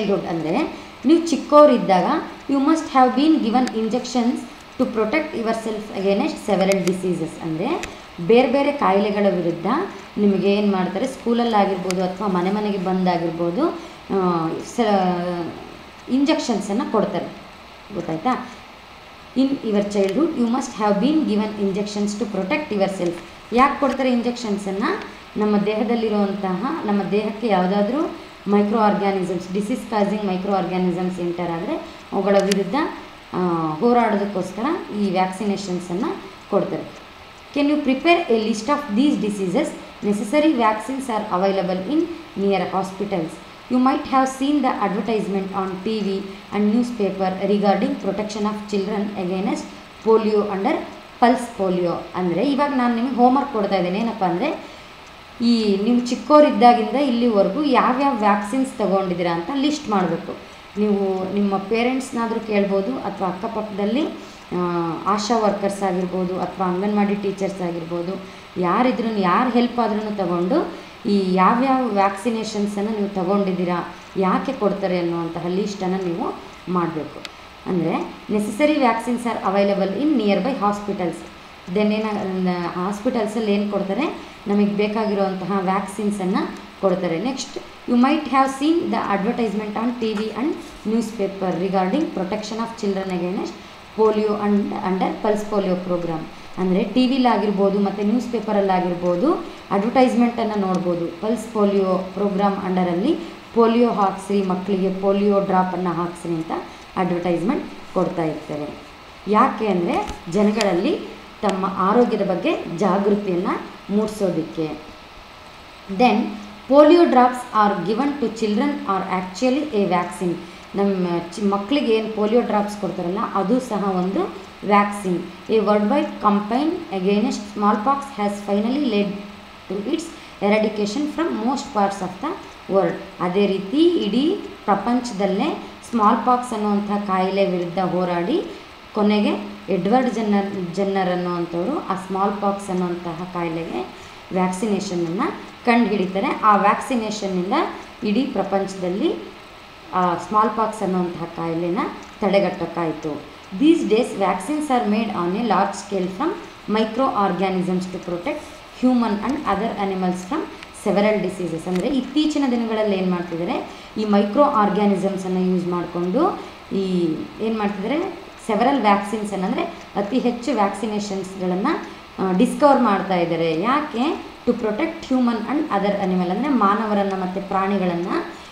childhood ಅಂದರೆ ನೀವು ಚಿಕ್ಕವರಿದ್ದಾಗ you must have been given injections to protect yourself against several diseases ಅಂದರೆ ಬೇರೆ ಬೇರೆ ಕಾಯಿಲೆಗಳ ವಿರುದ್ಧ ನಿಮಗೆ ಏನು ಮಾಡ್ತಾರೆ ಸ್ಕೂಲಲ್ಲಾಗಿರ್ಬೋದು ಅಥವಾ ಮನೆ ಮನೆಗೆ ಬಂದಾಗಿರ್ಬೋದು ಸ ಇಂಜೆಕ್ಷನ್ಸನ್ನು ಕೊಡ್ತಾರೆ ಗೊತ್ತಾಯ್ತಾ in your childhood you must have been given injections to protect yourself ಯಾಕೆ ಕೊಡ್ತಾರೆ ಇಂಜೆಕ್ಷನ್ಸನ್ನು ನಮ್ಮ ದೇಹದಲ್ಲಿರುವಂತಹ ನಮ್ಮ ದೇಹಕ್ಕೆ ಯಾವುದಾದ್ರೂ microorganisms disease causing micro microorganisms enter ಆದರೆ ಅವುಗಳ ವಿರುದ್ಧ ಆ, ಹೋರಾಡೋದಕ್ಕೋಸ್ಕರ ಈ ವ್ಯಾಕ್ಸಿನೇಷನ್ಸನ್ನು ಕೊಡ್ತಾರೆ can you prepare a list of these diseases necessary vaccines are available in near hospitals you might have seen the advertisement on T V and newspaper regarding protection of children against polio under pulse polio ಅಂದರೆ ಇವಾಗ ನಾನು ನಿಮಗೆ homework ಕೊಡ್ತಾ ಇದ್ದೇನೆ ಏನಪ್ಪ ಅಂದರೆ ಈ ನೀವು ಚಿಕ್ಕವರಿದ್ದಾಗಿಂದ ಇಲ್ಲಿವರೆಗೂ ಯಾವ್ಯಾವ ವ್ಯಾಕ್ಸಿನ್ಸ್ ತೊಗೊಂಡಿದ್ದೀರಾ ಅಂತ ಲಿಸ್ಟ್ ಮಾಡಬೇಕು ನೀವು ನಿಮ್ಮ ಪೇರೆಂಟ್ಸ್ನಾದರೂ ಕೇಳ್ಬೋದು ಅಥವಾ ಅಕ್ಕಪಕ್ಕದಲ್ಲಿ ಆ, ಆಶಾ ವರ್ಕರ್ಸ್ ಆಗಿರ್ಬೋದು ಅಥವಾ ಅಂಗನವಾಡಿ ಟೀಚರ್ಸ್ ಆಗಿರ್ಬೋದು ಯಾರಿದ್ರೂ ಯಾರು ಹೆಲ್ಪ್ ಆದ್ರೂ ತಗೊಂಡು ಈ ಯಾವ್ಯಾವ ವ್ಯಾಕ್ಸಿನೇಷನ್ಸನ್ನು ನೀವು ತಗೊಂಡಿದ್ದೀರಾ ಯಾಕೆ ಕೊಡ್ತಾರೆ ಅನ್ನುವಂತಹ ಲಿಸ್ಟನ್ನು ನೀವು ಮಾಡಬೇಕು ಅಂದರೆ necessary vaccines are available in nearby hospitals then ಏನ ಹಾಸ್ಪಿಟಲ್ಸಲ್ಲಿ ಏನು ಕೊಡ್ತಾರೆ ನಮಗೆ ಬೇಕಾಗಿರುವಂತಹ ವ್ಯಾಕ್ಸಿನ್ಸನ್ನು ಕೊಡ್ತಾರೆ next you might have seen the advertisement on T V and newspaper regarding protection of children against polio and under pulse polio programme ಅಂದರೆ T ವಿಲಾಗಿರ್ಬೋದು ಮತ್ತು ನ್ಯೂಸ್ ಪೇಪರಲ್ಲಾಗಿರ್ಬೋದು ಅಡ್ವರ್ಟೈಸ್ಮೆಂಟನ್ನು ನೋಡ್ಬೋದು ಪಲ್ಸ್ ಪೋಲಿಯೋ ಪ್ರೋಗ್ರಾಮ್ ಅಂಡರಲ್ಲಿ ಪೋಲಿಯೋ ಹಾಕ್ಸ್ರಿ ಮಕ್ಕಳಿಗೆ ಪೋಲಿಯೋ ಡ್ರಾಪನ್ನು ಹಾಕ್ಸ್ರಿ ಅಂತ ಅಡ್ವರ್ಟೈಸ್ಮೆಂಟ್ ಕೊಡ್ತಾ ಇರ್ತಾರೆ ಯಾಕೆ ಅಂದರೆ ಜನಗಳಲ್ಲಿ ತಮ್ಮ ಆರೋಗ್ಯದ ಬಗ್ಗೆ ಜಾಗೃತಿಯನ್ನು ಮೂಡಿಸೋದಕ್ಕೆ then polio drops are given to children are actually a vaccine ನಮ್ಮ ಚಿ ಮಕ್ಕಳಿಗೆ ಏನು ಪೋಲಿಯೋ ಡ್ರಾಪ್ಸ್ ಕೊಡ್ತಾರಲ್ಲ ಅದು ಸಹ ಒಂದು vaccine a worldwide campaign against smallpox has finally led to its eradication from most parts of the world ಅದೇ ರೀತಿ ಇಡೀ ಪ್ರಪಂಚದಲ್ಲೇ ಸ್ಮಾಲ್ ಪಾಕ್ಸ್ ಅನ್ನುವಂಥ ಕಾಯಿಲೆ ವಿರುದ್ಧ ಹೋರಾಡಿ ಕೊನೆಗೆ ಎಡ್ವರ್ಡ್ ಜನ್ನರ್ ಜನ್ನರ್ ಅನ್ನುವಂಥವ್ರು ಆ ಸ್ಮಾಲ್ ಪಾಕ್ಸ್ ಅನ್ನುವಂತಹ ಕಾಯಿಲೆಗೆ ವ್ಯಾಕ್ಸಿನೇಷನನ್ನು ಕಂಡುಹಿಡಿತಾರೆ ಆ ವ್ಯಾಕ್ಸಿನೇಷನ್ನಿಂದ ಇಡೀ ಪ್ರಪಂಚದಲ್ಲಿ ಆ ಸ್ಮಾಲ್ ಪಾಕ್ಸ್ ಅನ್ನುವಂತಹ ಕಾಯಿಲೆನ ತಡೆಗಟ್ಟೋಕ್ಕಾಯಿತು these days vaccines are made on a large scale from microorganisms to protect human and other animals from several diseases ಅಂದರೆ ಇತ್ತೀಚಿನ ದಿನಗಳಲ್ಲಿ ಏನು ಮಾಡ್ತಿದ್ದಾರೆ ಈ ಮೈಕ್ರೋ ಆರ್ಗ್ಯಾನಿಸಮ್ಸನ್ನು ಯೂಸ್ ಮಾಡಿಕೊಂಡು ಈ ಏನು ಮಾಡ್ತಿದ್ದಾರೆ ಸೆವೆರಲ್ ವ್ಯಾಕ್ಸಿನ್ಸ್ ಅಂದರೆ ಅತಿ ಹೆಚ್ಚು ವ್ಯಾಕ್ಸಿನೇಷನ್ಸ್ಗಳನ್ನು ಡಿಸ್ಕವರ್ ಮಾಡ್ತಾ ಇದ್ದಾರೆ ಯಾಕೆ to protect human and other animal ಅಂದರೆ ಮಾನವರನ್ನು ಮತ್ತು ಪ್ರಾಣಿಗಳನ್ನು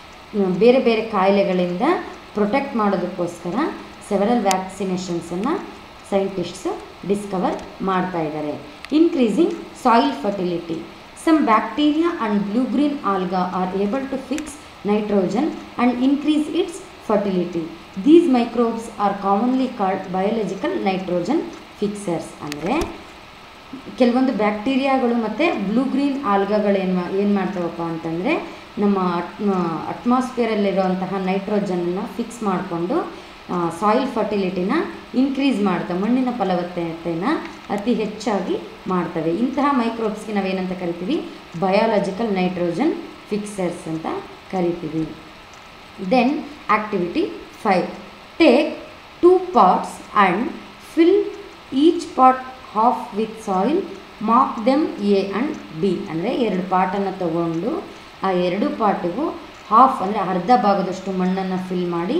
ಬೇರೆ ಬೇರೆ ಕಾಯಿಲೆಗಳಿಂದ ಪ್ರೊಟೆಕ್ಟ್ ಮಾಡೋದಕ್ಕೋಸ್ಕರ ಸೆವೆರಲ್ ವ್ಯಾಕ್ಸಿನೇಷನ್ಸನ್ನು ಸೈಂಟಿಸ್ಟ್ಸ್ ಡಿಸ್ಕವರ್ ಮಾಡ್ತಾ ಇದ್ದಾರೆ increasing soil fertility some bacteria and blue green alga are able to fix nitrogen and increase its fertility these microbes are commonly called biological nitrogen fixers ಅಂದರೆ ಕೆಲವೊಂದು ಬ್ಯಾಕ್ಟೀರಿಯಾಗಳು ಮತ್ತು ಬ್ಲೂ ಗ್ರೀನ್ ಆಲ್ಗಗಳು ಏನು ಮಾ ಏನು ಮಾಡ್ತಾವಪ್ಪ ಅಂತಂದರೆ ನಮ್ಮ ಅಟ್ಮಾಸ್ಫಿಯರಲ್ಲಿರುವಂತಹ ನೈಟ್ರೋಜನ್ನ ಫಿಕ್ಸ್ ಮಾಡಿಕೊಂಡು ಸಾಯಿಲ್ ಫರ್ಟಿಲಿಟಿನ ಇನ್ಕ್ರೀಸ್ ಮಾಡ್ತವೆ ಮಣ್ಣಿನ ಫಲವತ್ತತೆಯನ್ನು ಅತಿ ಹೆಚ್ಚಾಗಿ ಮಾಡ್ತವೆ ಇಂತಹ ಮೈಕ್ರೋಬ್ಸ್ಗೆ ನಾವೇನಂತ ಕರಿತೀವಿ ಬಯಾಲಜಿಕಲ್ ನೈಟ್ರೋಜನ್ ಫಿಕ್ಸರ್ಸ್ ಅಂತ ಕರಿತೀವಿ then activity five take two pots and fill each pot half with soil mark them A and B ಅಂದರೆ ಎರಡು ಪಾಟನ್ನು ತಗೊಂಡು ಆ ಎರಡು ಪಾಟಿಗೂ ಹಾಫ್ ಅಂದರೆ ಅರ್ಧ ಭಾಗದಷ್ಟು ಮಣ್ಣನ್ನು ಫಿಲ್ ಮಾಡಿ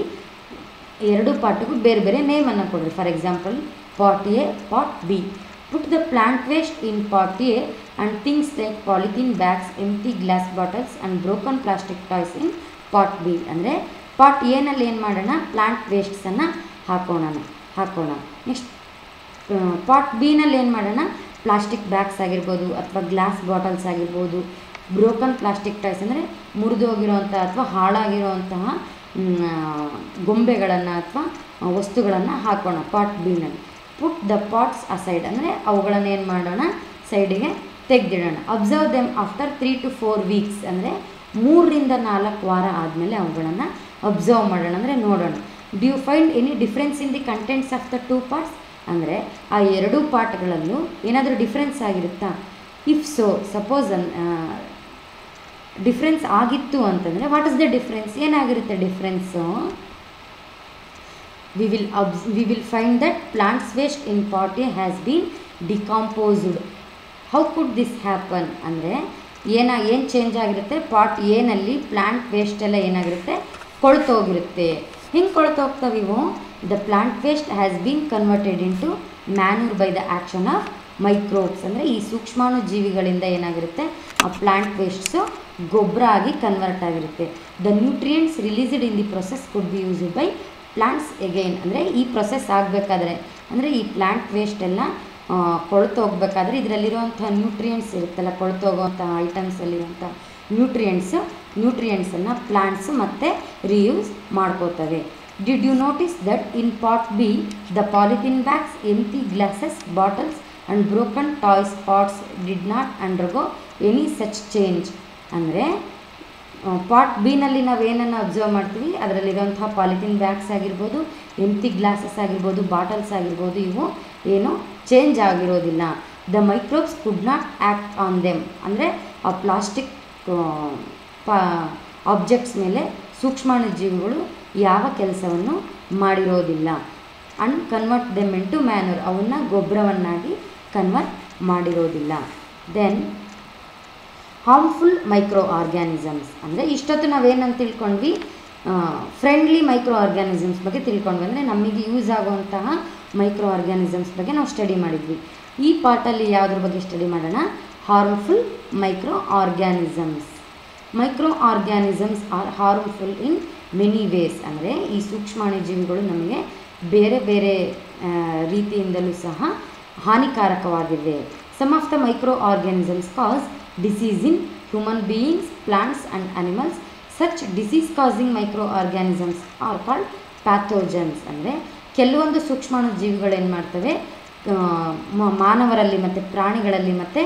ಎರಡು ಪಾಟಿಗೂ ಬೇರೆ ಬೇರೆ ನೇಮನ್ನು ಕೊಡ್ರಿ for example pot A pot B put the plant waste in pot A and things like polythene bags empty glass bottles and broken plastic toys in pot B ಅಂದರೆ ಪಾಟ್ ಎನಲ್ಲಿ ಏನು ಮಾಡೋಣ ಪ್ಲಾಂಟ್ ವೇಸ್ಟ್ಸನ್ನು ಹಾಕೋಣ ಹಾಕೋಣ ನೆಕ್ಸ್ಟ್ ಪಾಟ್ ಬಿನಲ್ಲಿ ಏನು ಮಾಡೋಣ plastic bags ಆಗಿರ್ಬೋದು ಅಥವಾ ಗ್ಲಾಸ್ ಬಾಟಲ್ಸ್ ಆಗಿರ್ಬೋದು ಬ್ರೋಕನ್ ಪ್ಲಾಸ್ಟಿಕ್ ಟಾಯ್ಸ್ ಅಂದರೆ ಮುರಿದು ಹೋಗಿರೋವಂಥ ಅಥವಾ ಹಾಳಾಗಿರುವಂತಹ ಗೊಂಬೆಗಳನ್ನು ಅಥವಾ ವಸ್ತುಗಳನ್ನು ಹಾಕೋಣ ಪಾಟ್ ಬಿನಲ್ಲಿ ಪುಟ್ ದ ಪಾಟ್ಸ್ ಅಸೈಡ್ ಅಂದರೆ ಅವುಗಳನ್ನು ಏನು ಮಾಡೋಣ ಸೈಡಿಗೆ ತೆಗೆದಿಡೋಣ observe them after three to four weeks ಅಂದರೆ ಮೂರರಿಂದ ನಾಲ್ಕು ವಾರ ಆದಮೇಲೆ ಅವುಗಳನ್ನು ಅಬ್ಸರ್ವ್ ಮಾಡೋಣ ಅಂದರೆ ನೋಡೋಣ do find any difference in the contents of the two parts ಅಂದರೆ ಆ ಎರಡೂ ಪಾರ್ಟ್ಗಳಲ್ಲೂ ಏನಾದರೂ ಡಿಫ್ರೆನ್ಸ್ ಆಗಿರುತ್ತಾ if so suppose an difference ಆಗಿತ್ತು ಅಂತಂದರೆ ವಾಟ್ ಇಸ್ ದ ಡಿಫ್ರೆನ್ಸ್ ಏನಾಗಿರುತ್ತೆ difference we will obs- we will find that plants waste in pot A has been decomposed how could this happen ಅಂದರೆ ಏನ ಏನು ಚೇಂಜ್ ಆಗಿರುತ್ತೆ pot ಎನಲ್ಲಿ plant waste ಎಲ್ಲ ಏನಾಗಿರುತ್ತೆ ಕೊಳ್ತೋಗಿರುತ್ತೆ ಹಿಂಗೆ ಕೊಳ್ತೋಗ್ತವೆ ಇವು the plant waste has been converted into manure by the action of microbes ಅಂದರೆ ಈ ಸೂಕ್ಷ್ಮಾಣು ಜೀವಿಗಳಿಂದ ಏನಾಗಿರುತ್ತೆ ಆ ಪ್ಲಾಂಟ್ ವೇಸ್ಟ್ಸು ಗೊಬ್ಬರ ಆಗಿ ಕನ್ವರ್ಟ್ ಆಗಿರುತ್ತೆ the nutrients released in the process could be used by plants again ಅಂದರೆ ಈ ಪ್ರೊಸೆಸ್ ಆಗಬೇಕಾದ್ರೆ ಅಂದರೆ ಈ ಪ್ಲಾಂಟ್ ವೇಸ್ಟ್ ಎಲ್ಲ ಆ, ಕೊಳ್ತು ಹೋಗ್ಬೇಕಾದ್ರೆ ಇದರಲ್ಲಿರುವಂಥ ನ್ಯೂಟ್ರಿಯೆಂಟ್ಸ್ ಇರುತ್ತಲ್ಲ ಕೊಳ್ತು ಹೋಗುವಂಥ ಐಟಮ್ಸಲ್ಲಿರುವಂಥ ನ್ಯೂಟ್ರಿಯೆಂಟ್ಸು ನ್ಯೂಟ್ರಿಯೆಂಟ್ಸನ್ನು ಪ್ಲಾಂಟ್ಸು ಮತ್ತು ರೀಯೂಸ್ ಮಾಡ್ಕೋತವೆ did you notice that in pot B the polythene bags empty glasses bottles and broken toys pots did not undergo any such change ಅಂದರೆ ಪಾಟ್ ಬಿನಲ್ಲಿ ನಾವು ಏನನ್ನು ಅಬ್ಸರ್ವ್ ಮಾಡ್ತೀವಿ ಅದರಲ್ಲಿರುವಂತಹ ಪಾಲಿಥಿನ್ ಬ್ಯಾಗ್ಸ್ ಆಗಿರ್ಬೋದು ಎಂಟಿ ಗ್ಲಾಸಸ್ ಆಗಿರ್ಬೋದು ಬಾಟಲ್ಸ್ ಆಗಿರ್ಬೋದು ಇವು ಏನು ಚೇಂಜ್ ಆಗಿರೋದಿಲ್ಲ the microbes could not act on them ಅಂದರೆ ಆ ಪ್ಲಾಸ್ಟಿಕ್ ಪಾ ಆಬ್ಜೆಕ್ಟ್ಸ್ ಮೇಲೆ ಸೂಕ್ಷ್ಮಾಣು ಜೀವಿಗಳು ಯಾವ ಕೆಲಸವನ್ನು ಮಾಡಿರೋದಿಲ್ಲ and convert them into manure ಅವನ್ನ ಗೊಬ್ಬರವನ್ನಾಗಿ ಕನ್ವರ್ಟ್ ಮಾಡಿರೋದಿಲ್ಲ ದೆನ್ ಹಾರ್ಮ್ಫುಲ್ ಮೈಕ್ರೋ ಆರ್ಗ್ಯಾನಿಸಮ್ಸ್ ಅಂದರೆ ಇಷ್ಟೊತ್ತು ನಾವೇನಂತ ತಿಳ್ಕೊಂಡ್ವಿ ಫ್ರೆಂಡ್ಲಿ ಮೈಕ್ರೋ ಆರ್ಗ್ಯಾನಿಸಮ್ಸ್ ಬಗ್ಗೆ ತಿಳ್ಕೊಂಡ್ವಿ ಅಂದರೆ ನಮಗೆ ಯೂಸ್ ಆಗುವಂತಹ ಮೈಕ್ರೋ ಆರ್ಗ್ಯಾನಿಸಮ್ಸ್ ಬಗ್ಗೆ ನಾವು ಸ್ಟಡಿ ಮಾಡಿದ್ವಿ ಈ ಪಾರ್ಟಲ್ಲಿ ಯಾವುದ್ರ ಬಗ್ಗೆ ಸ್ಟಡಿ ಮಾಡೋಣ harmful microorganisms microorganisms are harmful in many ways ಅಂದರೆ ಈ ಸೂಕ್ಷ್ಮಾಣುಜೀವಿಗಳು ನಮಗೆ ಬೇರೆ ಬೇರೆ ಆ, ರೀತಿಯಿಂದಲೂ ಸಹ ಹಾನಿಕಾರಕವಾಗಿವೆ some of the microorganisms cause disease in human beings plants and animals such disease causing micro microorganisms are called pathogens ಅಂದರೆ ಕೆಲವೊಂದು ಸೂಕ್ಷ್ಮಾಣು ಜೀವಿಗಳು ಏನು ಮಾಡ್ತವೆ ಆ, ಮ- ಮಾನವರಲ್ಲಿ ಮತ್ತು ಪ್ರಾಣಿಗಳಲ್ಲಿ ಮತ್ತು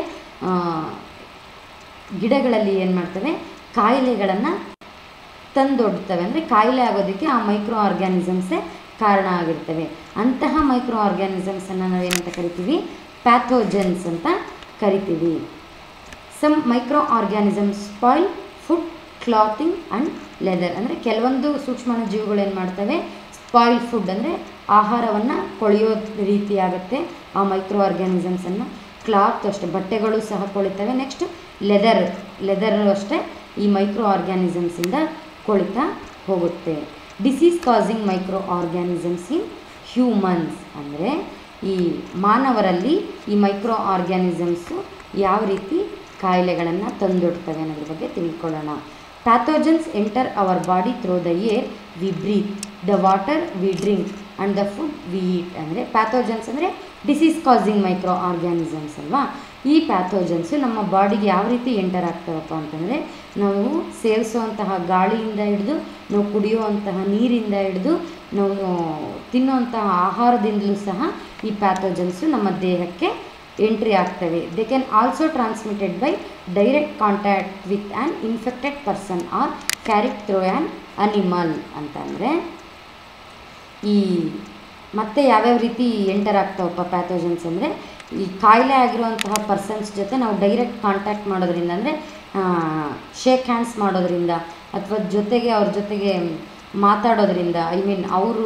ಗಿಡಗಳಲ್ಲಿ ಏನು ಮಾಡ್ತವೆ ಕಾಯಿಲೆಗಳನ್ನು ತಂದೊಡ್ತವೆ ಅಂದರೆ ಕಾಯಿಲೆ ಆಗೋದಕ್ಕೆ ಆ ಮೈಕ್ರೋ ಆರ್ಗ್ಯಾನಿಸಮ್ಸೇ ಕಾರಣ ಆಗಿರ್ತವೆ ಅಂತಹ ಮೈಕ್ರೋ ಆರ್ಗ್ಯಾನಿಸಮ್ಸನ್ನು ನಾವೇನಂತ ಕರಿತೀವಿ ಪ್ಯಾಥೋಜನ್ಸ್ ಅಂತ ಕರಿತೀವಿ some microorganisms spoil food clothing and leather ಅಂದರೆ ಕೆಲವೊಂದು ಸೂಕ್ಷ್ಮಾಣು ಜೀವಿಗಳು ಏನು ಮಾಡ್ತವೆ ಸ್ಪಾಯ್ಲ್ ಫುಡ್ ಅಂದರೆ ಆಹಾರವನ್ನು ಕೊಳೆಯೋ ರೀತಿ ಆಗುತ್ತೆ ಆ ಮೈಕ್ರೋ ಆರ್ಗ್ಯಾನಿಸಮ್ಸನ್ನು ಕ್ಲಾತ್ ಅಷ್ಟೇ ಬಟ್ಟೆಗಳು ಸಹ ಕೊಳಿತವೆ ನೆಕ್ಸ್ಟ್ ಲೆದರ್ ಲೆದರ್ ಅಷ್ಟೇ ಈ ಮೈಕ್ರೋ ಆರ್ಗ್ಯಾನಿಸಮ್ಸಿಂದ ಕೊಳಿತಾ ಹೋಗುತ್ತೆ disease causing micro organisms in humans ಅಂದರೆ ಈ ಮಾನವರಲ್ಲಿ ಈ ಮೈಕ್ರೋ ಆರ್ಗ್ಯಾನಿಸಮ್ಸು ಯಾವ ರೀತಿ ಕಾಯಿಲೆಗಳನ್ನು ತಂದೊಡ್ತವೆ ಅನ್ನೋದ್ರ ಬಗ್ಗೆ ತಿಳ್ಕೊಳ್ಳೋಣ pathogens enter our body through the air we breathe the water we drink and the food we eat ಅಂದರೆ ಪ್ಯಾಥೋಜನ್ಸ್ ಅಂದರೆ ಡಿಸೀಸ್ ಕಾಸಿಂಗ್ ಮೈಕ್ರೋ ಆರ್ಗ್ಯಾನಿಸಮ್ಸ್ ಅಲ್ವಾ ಈ ಪ್ಯಾಥೋಜನ್ಸು ನಮ್ಮ ಬಾಡಿಗೆ ಯಾವ ರೀತಿ ಎಂಟರ್ ಆಗ್ತವಪ್ಪ ಅಂತಂದರೆ ನಾವು ಸೇವಿಸುವಂತಹ ಗಾಳಿಯಿಂದ ಹಿಡಿದು ನಾವು ಕುಡಿಯುವಂತಹ ನೀರಿಂದ ಹಿಡಿದು ನಾವು ತಿನ್ನುವಂತಹ ಆಹಾರದಿಂದಲೂ ಸಹ ಈ ಪ್ಯಾಥೋಜನ್ಸು ನಮ್ಮ ದೇಹಕ್ಕೆ ಎಂಟ್ರಿ ಆಗ್ತವೆ they can also transmitted by direct contact with an infected person or carried through an animal ಅಂತಂದರೆ ಈ ಮತ್ತೆ ಯಾವ್ಯಾವ ರೀತಿ ಎಂಟರ್ ಆಗ್ತಾವಪ್ಪ ಪ್ಯಾಥೋಜನ್ಸ್ ಅಂದರೆ ಈ ಕಾಯಿಲೆ ಆಗಿರುವಂತಹ ಪರ್ಸನ್ಸ್ ಜೊತೆ ನಾವು ಡೈರೆಕ್ಟ್ ಕಾಂಟ್ಯಾಕ್ಟ್ ಮಾಡೋದ್ರಿಂದ ಅಂದರೆ ಶೇಕ್ ಹ್ಯಾಂಡ್ಸ್ ಮಾಡೋದ್ರಿಂದ ಅಥವಾ ಜೊತೆಗೆ ಅವ್ರ ಜೊತೆಗೆ ಮಾತಾಡೋದ್ರಿಂದ ಐ ಮೀನ್ ಅವರು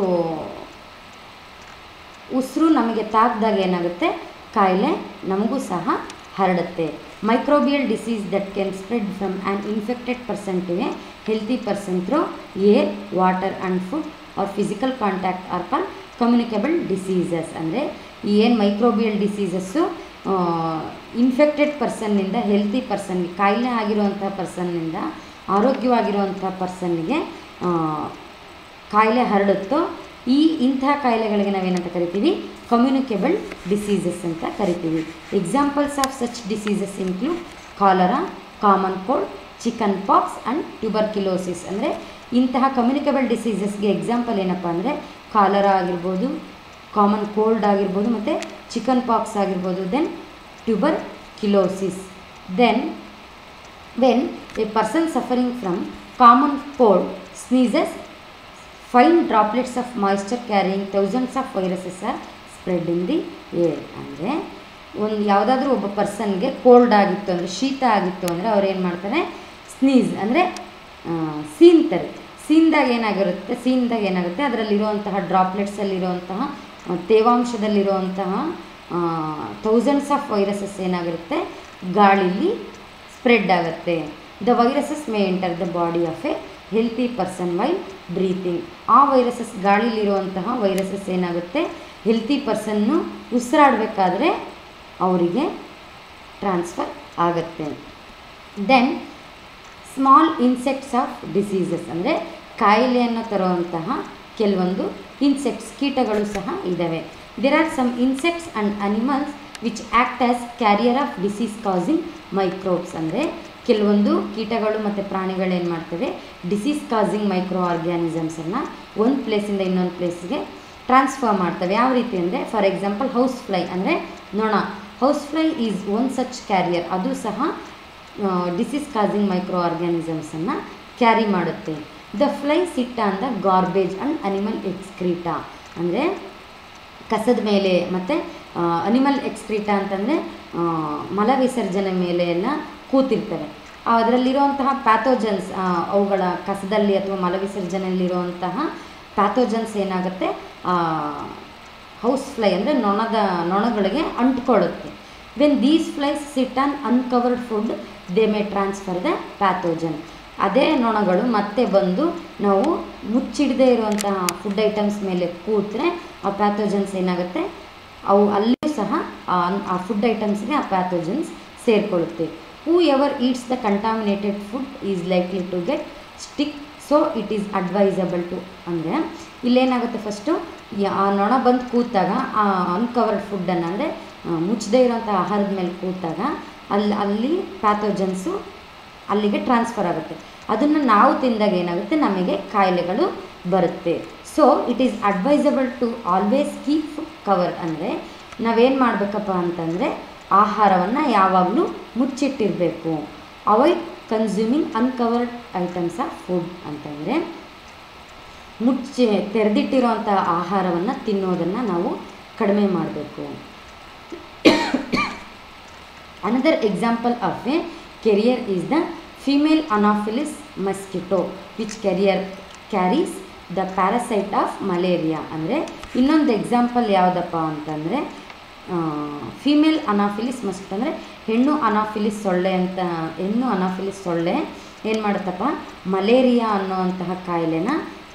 ಉಸಿರು ನಮಗೆ ತಾಕಿದಾಗ ಏನಾಗುತ್ತೆ ಕಾಯಿಲೆ ನಮಗೂ ಸಹ ಹರಡುತ್ತೆ microbial disease that can spread from an infected person to a healthy person through air water and food or physical contact are call communicable diseases ಅಂದರೆ ಈ ಏನು ಮೈಕ್ರೋಬಿಯಲ್ ಡಿಸೀಸಸ್ಸು ಇನ್ಫೆಕ್ಟೆಡ್ ಪರ್ಸನ್ನಿಂದ ಹೆಲ್ತಿ ಪರ್ಸನ್ಗೆ ಕಾಯಿಲೆ ಆಗಿರುವಂಥ ಪರ್ಸನ್ನಿಂದ ಆರೋಗ್ಯವಾಗಿರುವಂಥ ಪರ್ಸನ್ನಿಗೆ ಕಾಯಿಲೆ ಹರಡುತ್ತೋ ಈ ಇಂತಹ ಕಾಯಿಲೆಗಳಿಗೆ ನಾವೇನಂತ ಕರಿತೀವಿ ಕಮ್ಯುನಿಕೇಬಲ್ ಡಿಸೀಸಸ್ ಅಂತ ಕರಿತೀವಿ examples of such diseases include cholera common cold chickenpox and tuberculosis ಅಂದರೆ ಇಂತಹ ಕಮ್ಯುನಿಕೇಬಲ್ ಡಿಸೀಸಸ್ಗೆ ಎಕ್ಸಾಂಪಲ್ ಏನಪ್ಪ ಅಂದರೆ ಕಾಲರಾ ಆಗಿರ್ಬೋದು ಕಾಮನ್ ಕೋಲ್ಡ್ ಆಗಿರ್ಬೋದು ಮತ್ತು ಚಿಕನ್ ಪಾಕ್ಸ್ ಆಗಿರ್ಬೋದು then tuberculosis then when a person suffering from common cold sneezes fine droplets of moisture carrying thousands of viruses are spread in the air ಅಂದರೆ ಒಂದು ಯಾವುದಾದ್ರೂ ಒಬ್ಬ ಪರ್ಸನ್ಗೆ ಕೋಲ್ಡ್ ಆಗಿತ್ತು ಅಂದರೆ ಶೀತ ಆಗಿತ್ತು ಅಂದರೆ ಅವ್ರು ಏನು ಮಾಡ್ತಾರೆ ಸ್ನೀಸ್ ಅಂದರೆ ಸೀನ್ತಾರೆ ಸೀನ್ದಾಗ ಏನಾಗಿರುತ್ತೆ ಸೀನ್ದಾಗ ಏನಾಗುತ್ತೆ ಅದರಲ್ಲಿರುವಂತಹ ಡ್ರಾಪ್ಲೆಟ್ಸಲ್ಲಿರುವಂತಹ ತೇವಾಂಶದಲ್ಲಿರುವಂತಹ ಥೌಸಂಡ್ಸ್ ಆಫ್ ವೈರಸಸ್ ಏನಾಗಿರುತ್ತೆ ಗಾಳಿಲಿ ಸ್ಪ್ರೆಡ್ ಆಗುತ್ತೆ the viruses may enter the body of a healthy person while breathing ಆ ವೈರಸಸ್ ಗಾಳಿಲಿರುವಂತಹ ವೈರಸಸ್ ಏನಾಗುತ್ತೆ ಹೆಲ್ತಿ ಪರ್ಸನ್ನು ಉಸಿರಾಡಬೇಕಾದ್ರೆ ಅವರಿಗೆ ಟ್ರಾನ್ಸ್ಫರ್ ಆಗುತ್ತೆ then small insects of diseases ಅಂದರೆ ಕಾಯಿಲೆಯನ್ನು ತರುವಂತಹ ಕೆಲವೊಂದು ಇನ್ಸೆಕ್ಟ್ಸ್ ಕೀಟಗಳು ಸಹ ಇದ್ದಾವೆ there are some insects and animals which act as carrier of disease causing microbes ಅಂದರೆ ಕೆಲವೊಂದು ಕೀಟಗಳು ಮತ್ತು ಪ್ರಾಣಿಗಳು ಏನು ಮಾಡ್ತವೆ ಡಿಸೀಸ್ ಕಾಸಿಂಗ್ ಮೈಕ್ರೋ ಆರ್ಗ್ಯಾನಿಸಮ್ಸನ್ನು ಒಂದು ಪ್ಲೇಸಿಂದ ಇನ್ನೊಂದು ಪ್ಲೇಸ್ಗೆ ಟ್ರಾನ್ಸ್ಫರ್ ಮಾಡ್ತವೆ ಯಾವ ರೀತಿ ಅಂದರೆ ಫಾರ್ ಎಕ್ಸಾಂಪಲ್ ಹೌಸ್ ಫ್ಲೈ ಅಂದರೆ ನೊಣ house fly is one such carrier ಅದು ಸಹ ಡಿಸೀಸ್ ಕಾಸಿಂಗ್ ಮೈಕ್ರೋ ಆರ್ಗ್ಯಾನಿಸಮ್ಸನ್ನು ಕ್ಯಾರಿ ಮಾಡುತ್ತೆ the fly sit on the garbage and animal excreta ಅಂದರೆ ಕಸದ ಮೇಲೆ ಮತ್ತು ಅನಿಮಲ್ ಎಕ್ಸ್ಕ್ರೀಟ ಅಂತಂದರೆ ಮಲ ವಿಸರ್ಜನೆ ಮೇಲೆ ಎಲ್ಲ ಕೂತಿರ್ತವೆ ಅದರಲ್ಲಿರುವಂತಹ ಪ್ಯಾಥೋಜನ್ಸ್ ಅವುಗಳ ಕಸದಲ್ಲಿ ಅಥವಾ ಮಲ ವಿಸರ್ಜನೆಯಲ್ಲಿರುವಂತಹ ಪ್ಯಾಥೋಜನ್ಸ್ ಏನಾಗುತ್ತೆ ಹೌಸ್ ಫ್ಲೈ ಅಂದರೆ ನೊಣದ ನೊಣಗಳಿಗೆ ಅಂಟ್ಕೊಳ್ಳುತ್ತೆ when these flies sit on uncovered food they may transfer the pathogen ಅದೇ ನೊಣಗಳು ಮತ್ತೆ ಬಂದು ನಾವು ಮುಚ್ಚಿಡದೇ ಇರುವಂತಹ ಫುಡ್ ಐಟಮ್ಸ್ ಮೇಲೆ ಕೂತ್ರೆ ಆ ಪ್ಯಾಥೋಜನ್ಸ್ ಏನಾಗುತ್ತೆ ಅವು ಅಲ್ಲಿಯೂ ಸಹ ಆ ಫುಡ್ ಐಟಮ್ಸ್ಗೆ ಆ ಪ್ಯಾಥೋಜನ್ಸ್ ಸೇರಿಕೊಳ್ಳುತ್ತೆ whoever eats the contaminated food is likely to get sick so it is advisable to ಅಂದರೆ ಇಲ್ಲೇನಾಗುತ್ತೆ ಫಸ್ಟು ಆ ನೊಣ ಬಂದು ಕೂತಾಗ ಆ ಅನ್ಕವರ್ಡ್ ಫುಡ್ಡನ್ನು ಅಂದರೆ ಮುಚ್ಚದೇ ಇರೋಂಥ ಆಹಾರದ ಮೇಲೆ ಕೂತಾಗ ಅಲ್ಲಿ ಅಲ್ಲಿ ಪ್ಯಾಥೋಜನ್ಸು ಅಲ್ಲಿಗೆ ಟ್ರಾನ್ಸ್ಫರ್ ಆಗುತ್ತೆ ಅದನ್ನು ನಾವು ತಿಂದಾಗ ಏನಾಗುತ್ತೆ ನಮಗೆ ಕಾಯಿಲೆಗಳು ಬರುತ್ತೆ so it is advisable to always keep food cover ಅಂದರೆ ನಾವೇನು ಮಾಡಬೇಕಪ್ಪ ಅಂತಂದರೆ ಆಹಾರವನ್ನು ಯಾವಾಗಲೂ ಮುಚ್ಚಿಟ್ಟಿರಬೇಕು avoid consuming uncovered items of food ಅಂತಂದರೆ ಮುಚ್ಚಿ ತೆರೆದಿಟ್ಟಿರೋಂಥ ಆಹಾರವನ್ನು ತಿನ್ನೋದನ್ನು ನಾವು ಕಡಿಮೆ ಮಾಡಬೇಕು another example of a carrier is the female Anopheles mosquito which carrier carries the parasite of malaria ಅಂದರೆ ಇನ್ನೊಂದು ಎಕ್ಸಾಂಪಲ್ ಯಾವುದಪ್ಪ ಅಂತಂದರೆ ಫಿಮೇಲ್ ಅನಾಫಿಲಿಸ್ ಮಸ್ಕಿಟೋ ಅಂದರೆ ಹೆಣ್ಣು ಅನಾಫಿಲಿಸ್ ಸೊಳ್ಳೆ ಅಂತ ಹೆಣ್ಣು ಅನಾಫಿಲಿಸ್ ಸೊಳ್ಳೆ ಏನು ಮಾಡುತ್ತಪ್ಪ ಮಲೇರಿಯಾ ಅನ್ನೋವಂತಹ ಕಾಯಿಲೆನ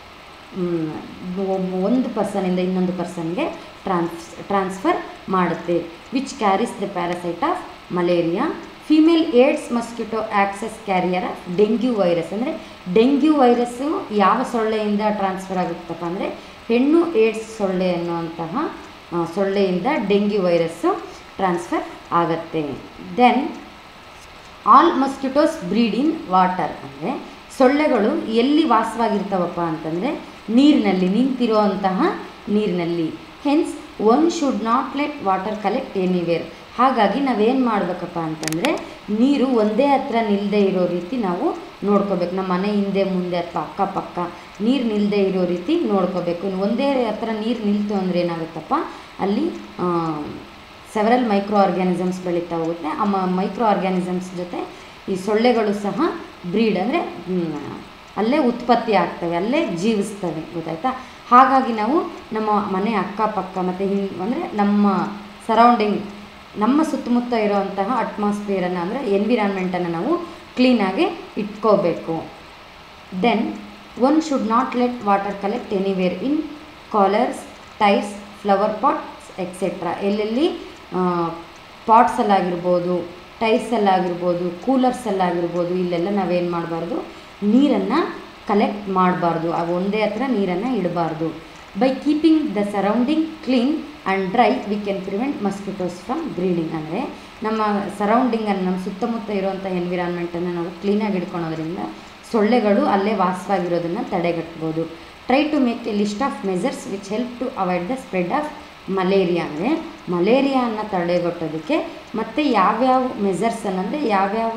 ಒಂದು ಪರ್ಸನಿಂದ ಇನ್ನೊಂದು ಪರ್ಸನ್ಗೆ ಟ್ರಾನ್ಸ್ ಟ್ರಾನ್ಸ್ಫರ್ ಮಾಡುತ್ತೆ which carries the parasite of malaria female Aedes mosquito acts carrier of dengue virus ಅಂದರೆ ಡೆಂಗ್ಯೂ ವೈರಸ್ಸು ಯಾವ ಸೊಳ್ಳೆಯಿಂದ ಟ್ರಾನ್ಸ್ಫರ್ ಆಗುತ್ತಪ್ಪ ಅಂದರೆ ಹೆಣ್ಣು ಏಡ್ಸ್ ಸೊಳ್ಳೆ ಅನ್ನುವಂತಹ ಸೊಳ್ಳೆಯಿಂದ ಡೆಂಗ್ಯೂ ವೈರಸ್ಸು ಟ್ರಾನ್ಸ್ಫರ್ ಆಗುತ್ತೆ then all mosquitoes breed in water ಅಂದರೆ ಸೊಳ್ಳೆಗಳು ಎಲ್ಲಿ ವಾಸವಾಗಿರ್ತಾವಪ್ಪ ಅಂತಂದರೆ ನೀರಿನಲ್ಲಿ ನಿಂತಿರುವಂತಹ ನೀರಿನಲ್ಲಿ hence one should not let water collect anywhere ಹಾಗಾಗಿ ನಾವೇನು ಮಾಡಬೇಕಪ್ಪ ಅಂತಂದರೆ ನೀರು ಒಂದೇ ಹತ್ರ ನಿಲ್ಲದೆ ಇರೋ ರೀತಿ ನಾವು ನೋಡ್ಕೋಬೇಕು ನಮ್ಮ ಮನೆ ಹಿಂದೆ ಮುಂದೆ ಅಥವಾ ಅಕ್ಕಪಕ್ಕ ನೀರು ನಿಲ್ಲದೆ ಇರೋ ರೀತಿ ನೋಡ್ಕೋಬೇಕು ಒಂದೇ ಹತ್ರ ನೀರು ನಿಲ್ತು ಅಂದರೆ ಏನಾಗುತ್ತಪ್ಪ ಅಲ್ಲಿ ಸೆವರಲ್ ಮೈಕ್ರೋ ಆರ್ಗ್ಯಾನಿಸಮ್ಸ್ ಬೆಳೀತಾ ಹೋಗುತ್ತೆ ಆ ಮೈಕ್ರೋ ಆರ್ಗ್ಯಾನಿಸಮ್ಸ್ ಜೊತೆ ಈ ಸೊಳ್ಳೆಗಳು ಸಹ ಬ್ರೀಡ್ ಅಂದರೆ ಅಲ್ಲೇ ಉತ್ಪತ್ತಿ ಆಗ್ತವೆ ಅಲ್ಲೇ ಜೀವಿಸ್ತವೆ ಗೊತ್ತಾಯ್ತಾ ಹಾಗಾಗಿ ನಾವು ನಮ್ಮ ಮನೆ ಅಕ್ಕಪಕ್ಕ ಮತ್ತು ಹಿಂ ಅಂದರೆ ನಮ್ಮ ಸರೌಂಡಿಂಗ್ ನಮ್ಮ ಸುತ್ತಮುತ್ತ ಇರುವಂತಹ ಅಟ್ಮಾಸ್ಫಿಯರನ್ನು ಅಂದರೆ ಎನ್ವಿರಾನ್ಮೆಂಟನ್ನು ನಾವು ಕ್ಲೀನಾಗಿ ಇಟ್ಕೋಬೇಕು then one should not let water collect anywhere in coolers tyres flower pots etcetera ಎಲ್ಲೆಲ್ಲಿ ಪಾಟ್ಸಲ್ಲಾಗಿರ್ಬೋದು ಟೈರ್ಸಲ್ಲಾಗಿರ್ಬೋದು ಕೂಲರ್ಸಲ್ಲಾಗಿರ್ಬೋದು ಇಲ್ಲೆಲ್ಲ ನಾವೇನು ಮಾಡಬಾರ್ದು ನೀರನ್ನು ಕಲೆಕ್ಟ್ ಮಾಡಬಾರ್ದು ಆ ಒಂದೇ ಹತ್ರ ನೀರನ್ನು ಇಡಬಾರ್ದು by keeping the surrounding clean and dry we can prevent mosquitoes from breeding ಅಂದರೆ ನಮ್ಮ ಸರೌಂಡಿಂಗನ್ನು ನಮ್ಮ ಸುತ್ತಮುತ್ತ ಇರುವಂಥ ಎನ್ವಿರಾನ್ಮೆಂಟನ್ನು ನಾವು ಕ್ಲೀನಾಗಿ ಇಟ್ಕೊಳೋದ್ರಿಂದ ಸೊಳ್ಳೆಗಳು ಅಲ್ಲೇ ವಾಸವಾಗಿರೋದನ್ನು ತಡೆಗಟ್ಬೋದು try to make a list of measures which help to avoid the spread of malaria ಅಂದರೆ ಮಲೇರಿಯಾನ ತಡೆಗಟ್ಟೋದಕ್ಕೆ ಮತ್ತು ಯಾವ್ಯಾವ ಮೆಜರ್ಸನ್ನು ಅಂದರೆ ಯಾವ್ಯಾವ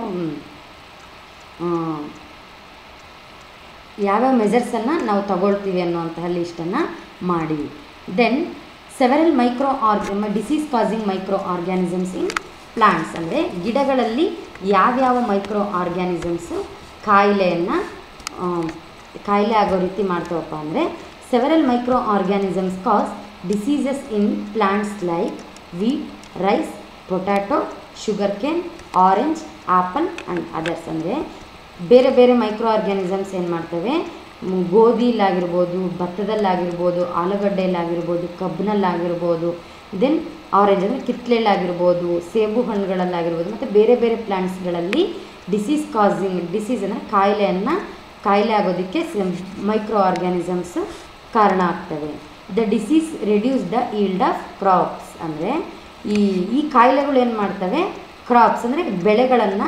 ಯಾವ್ಯಾವ ಮೆಜರ್ಸನ್ನು ನಾವು ತಗೊಳ್ತೀವಿ ಅನ್ನುವಂತಹ ಲಿಸ್ಟನ್ನು ಮಾಡಿ ದೆನ್ ಸೆವೆರಲ್ ಮೈಕ್ರೋ ಆರ್ಗ disease causing micro organisms in plants ಅಂದರೆ ಗಿಡಗಳಲ್ಲಿ ಯಾವ್ಯಾವ ಮೈಕ್ರೋ ಆರ್ಗ್ಯಾನಿಸಮ್ಸು ಕಾಯಿಲೆಯನ್ನು ಕಾಯಿಲೆ ಆಗೋ ರೀತಿ ಮಾಡ್ತಾವಪ್ಪ ಅಂದರೆ several microorganisms cause diseases in plants like wheat rice potato sugarcane orange apple and others ಅಂದರೆ ಬೇರೆ ಬೇರೆ ಮೈಕ್ರೋ ಆರ್ಗ್ಯಾನಿಸಮ್ಸ್ ಏನು ಮಾಡ್ತವೆ ಮ್, ಗೋಧಿಲಾಗಿರ್ಬೋದು ಭತ್ತದಲ್ಲಾಗಿರ್ಬೋದು ಆಲೂಗಡ್ಡೆಯಲ್ಲಾಗಿರ್ಬೋದು ಕಬ್ಬಿನಲ್ಲಾಗಿರ್ಬೋದು ದೆನ್ ಆರೆಂಜ್ ಅಂದರೆ ಕಿತ್ಲೆಲ್ಲಾಗಿರ್ಬೋದು ಸೇಬು ಹಣ್ಣುಗಳಲ್ಲಾಗಿರ್ಬೋದು ಮತ್ತು ಬೇರೆ ಬೇರೆ ಪ್ಲ್ಯಾಂಟ್ಸ್ಗಳಲ್ಲಿ ಡಿಸೀಸ್ ಕಾಸಿಂಗ್ ಡಿಸೀಸ್ ಅಂದರೆ ಕಾಯಿಲೆಯನ್ನು ಕಾಯಿಲೆ ಆಗೋದಕ್ಕೆ ಮೈಕ್ರೋ ಆರ್ಗ್ಯಾನಿಸಮ್ಸ್ ಕಾರಣ ಆಗ್ತವೆ the disease reduce the yield of crops ಅಂದರೆ ಈ ಈ ಕಾಯಿಲೆಗಳು ಏನು ಮಾಡ್ತವೆ ಕ್ರಾಪ್ಸ್ ಅಂದರೆ ಬೆಳೆಗಳನ್ನು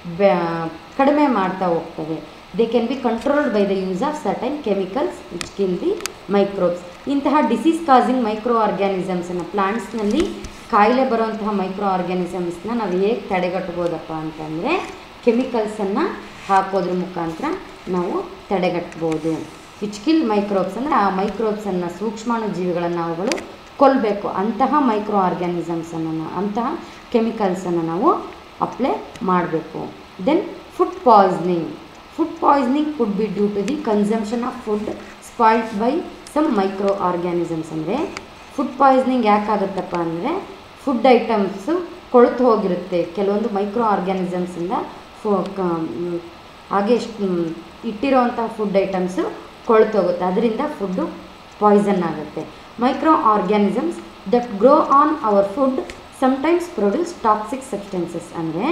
ಕಡಿಮೆ ಮಾಡ್ತಾ ಹೋಗ್ತವೆ they can be controlled by the use of certain chemicals which kill the microbes ಇಂತಹ ಡಿಸೀಸ್ ಕಾಸಿಂಗ್ ಮೈಕ್ರೋ ಆರ್ಗ್ಯಾನಿಸಮ್ಸನ್ನು ಪ್ಲಾಂಟ್ಸ್ನಲ್ಲಿ ಕಾಯಿಲೆ ಬರುವಂತಹ ಮೈಕ್ರೋ ಆರ್ಗ್ಯಾನಿಸಮ್ಸ್ನ ನಾವು ಹೇಗೆ ತಡೆಗಟ್ಬೋದಪ್ಪ ಅಂತಂದರೆ ಕೆಮಿಕಲ್ಸನ್ನು ಹಾಕೋದ್ರ ಮುಖಾಂತರ ನಾವು ತಡೆಗಟ್ಬೋದು ವಿಚ್ ಕಿಲ್ ಮೈಕ್ರೋಬ್ಸ್ ಅಂದರೆ ಆ ಮೈಕ್ರೋಬ್ಸನ್ನು ಸೂಕ್ಷ್ಮಾಣು ಜೀವಿಗಳನ್ನು ಅವುಗಳು ಕೊಲ್ಲಬೇಕು ಅಂತಹ ಮೈಕ್ರೋ ಆರ್ಗ್ಯಾನಿಸಮ್ಸನ್ನು ನಾವು ಅಂತಹ ಕೆಮಿಕಲ್ಸನ್ನು ನಾವು ಅಪ್ಲೈ ಮಾಡಬೇಕು then food poisoning food poisoning could be due to the consumption of food spoiled by some microorganisms ಅಂದರೆ ಫುಡ್ ಪಾಯ್ಸ್ನಿಂಗ್ ಯಾಕಾಗುತ್ತಪ್ಪ ಅಂದರೆ ಫುಡ್ ಐಟಮ್ಸು ಕೊಳೆತು ಹೋಗಿರುತ್ತೆ ಕೆಲವೊಂದು ಮೈಕ್ರೋ ಆರ್ಗ್ಯಾನಿಸಮ್ಸಿಂದ ಫು ಕ ಮ್, ಹಾಗೆ ಇಷ್ಟ್- ಮ್, ಇಟ್ಟಿರೋವಂಥ ಫುಡ್ ಐಟಮ್ಸು ಕೊಳೆತು ಹೋಗುತ್ತೆ ಅದರಿಂದ ಫುಡ್ಡು ಪಾಯ್ಸನ್ ಆಗುತ್ತೆ microorganisms that grow on our food sometimes produce toxic substances ಅಂದರೆ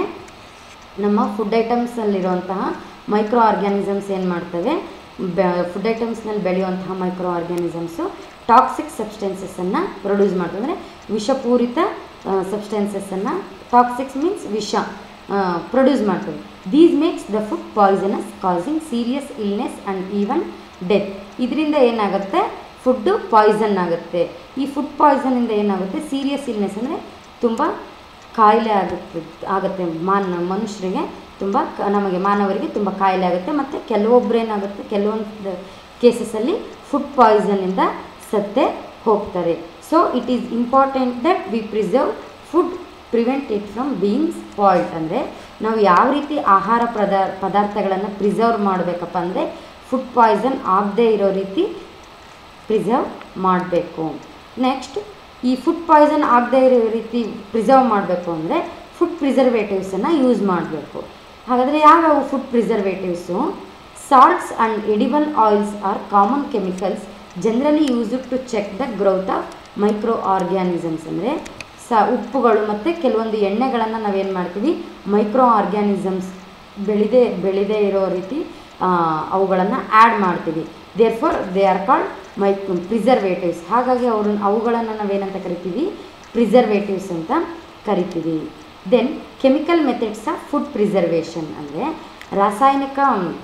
ನಮ್ಮ ಫುಡ್ ಐಟಮ್ಸಲ್ಲಿರುವಂತಹ ಮೈಕ್ರೋ ಆರ್ಗ್ಯಾನಿಸಮ್ಸ್ ಏನು ಮಾಡ್ತವೆ ಬೆ ಫುಡ್ ಐಟಮ್ಸ್ನಲ್ಲಿ ಬೆಳೆಯುವಂತಹ ಮೈಕ್ರೋ ಆರ್ಗ್ಯಾನಿಸಮ್ಸು ಟಾಕ್ಸಿಕ್ ಸಬ್ಸ್ಟೆನ್ಸಸ್ಸನ್ನು ಪ್ರೊಡ್ಯೂಸ್ ಮಾಡ್ತವೆ ಅಂದರೆ ವಿಷಪೂರಿತ ಸಬ್ಸ್ಟೆನ್ಸಸ್ಸನ್ನು ಟಾಕ್ಸಿಕ್ಸ್ ಮೀನ್ಸ್ ವಿಷ ಪ್ರೊಡ್ಯೂಸ್ ಮಾಡ್ತವೆ these makes the food poisonous causing serious illness and even death ಇದರಿಂದ ಏನಾಗುತ್ತೆ ಫುಡ್ಡು ಪಾಯ್ಸನ್ ಆಗುತ್ತೆ ಈ ಫುಡ್ ಪಾಯ್ಸನಿಂದ ಏನಾಗುತ್ತೆ ಸೀರಿಯಸ್ ಇಲ್ನೆಸ್ ಅಂದರೆ ತುಂಬ ಕಾಯಿಲೆ ಆಗುತ್ತೆ ಆಗುತ್ತೆ ಮಾನ ಮನುಷ್ಯರಿಗೆ ತುಂಬ ಕ- ನಮಗೆ ಮಾನವರಿಗೆ ತುಂಬ ಕಾಯಿಲೆ ಆಗುತ್ತೆ ಮತ್ತು ಕೆಲವೊಬ್ರು ಏನಾಗುತ್ತೆ ಕೆಲವೊಂದು ಕೇಸಸಲ್ಲಿ ಫುಡ್ ಪಾಯ್ಸನಿಂದ ಸತ್ತೇ ಹೋಗ್ತಾರೆ so it is important that we preserve food prevent it from being spoiled ಅಂದರೆ ನಾವು ಯಾವ ರೀತಿ ಆಹಾರ ಪದಾರ್ ಪದಾರ್ಥಗಳನ್ನು ಪ್ರಿಸರ್ವ್ ಮಾಡಬೇಕಪ್ಪ ಅಂದರೆ ಫುಡ್ ಪಾಯ್ಸನ್ ಆಗದೇ ಇರೋ ರೀತಿ ಪ್ರಿಸರ್ವ್ ಮಾಡಬೇಕು ನೆಕ್ಸ್ಟ್ ಈ ಫುಡ್ ಪಾಯ್ಸನ್ ಆಗದೇ ಇರೋ ರೀತಿ ಪ್ರಿಸರ್ವ್ ಮಾಡಬೇಕು ಅಂದರೆ ಫುಡ್ ಪ್ರಿಸರ್ವೇಟಿವ್ಸನ್ನು ಯೂಸ್ ಮಾಡಬೇಕು ಹಾಗಾದರೆ ಯಾವ್ಯಾವ food preservatives salts and edible oils are common chemicals generally used to check the growth of microorganisms ಅಂದರೆ ಸ ಉಪ್ಪುಗಳು ಮತ್ತು ಕೆಲವೊಂದು ಎಣ್ಣೆಗಳನ್ನು ನಾವೇನು ಮಾಡ್ತೀವಿ ಮೈಕ್ರೋ ಆರ್ಗ್ಯಾನಿಸಮ್ಸ್ ಬೆಳೆದೇ ಬೆಳೆದೇ ಇರೋ ರೀತಿ ಅವುಗಳನ್ನು ಆ್ಯಡ್ ಮಾಡ್ತೀವಿ therefore they are called my preservatives ಹಾಗಾಗಿ ಅವರು ಅವುಗಳನ್ನು ನಾವೇನಂತ ಕರಿತೀವಿ ಪ್ರಿಸರ್ವೇಟಿವ್ಸ್ ಅಂತ ಕರಿತೀವಿ then chemical methods of food preservation ಅಂದರೆ ರಾಸಾಯನಿಕ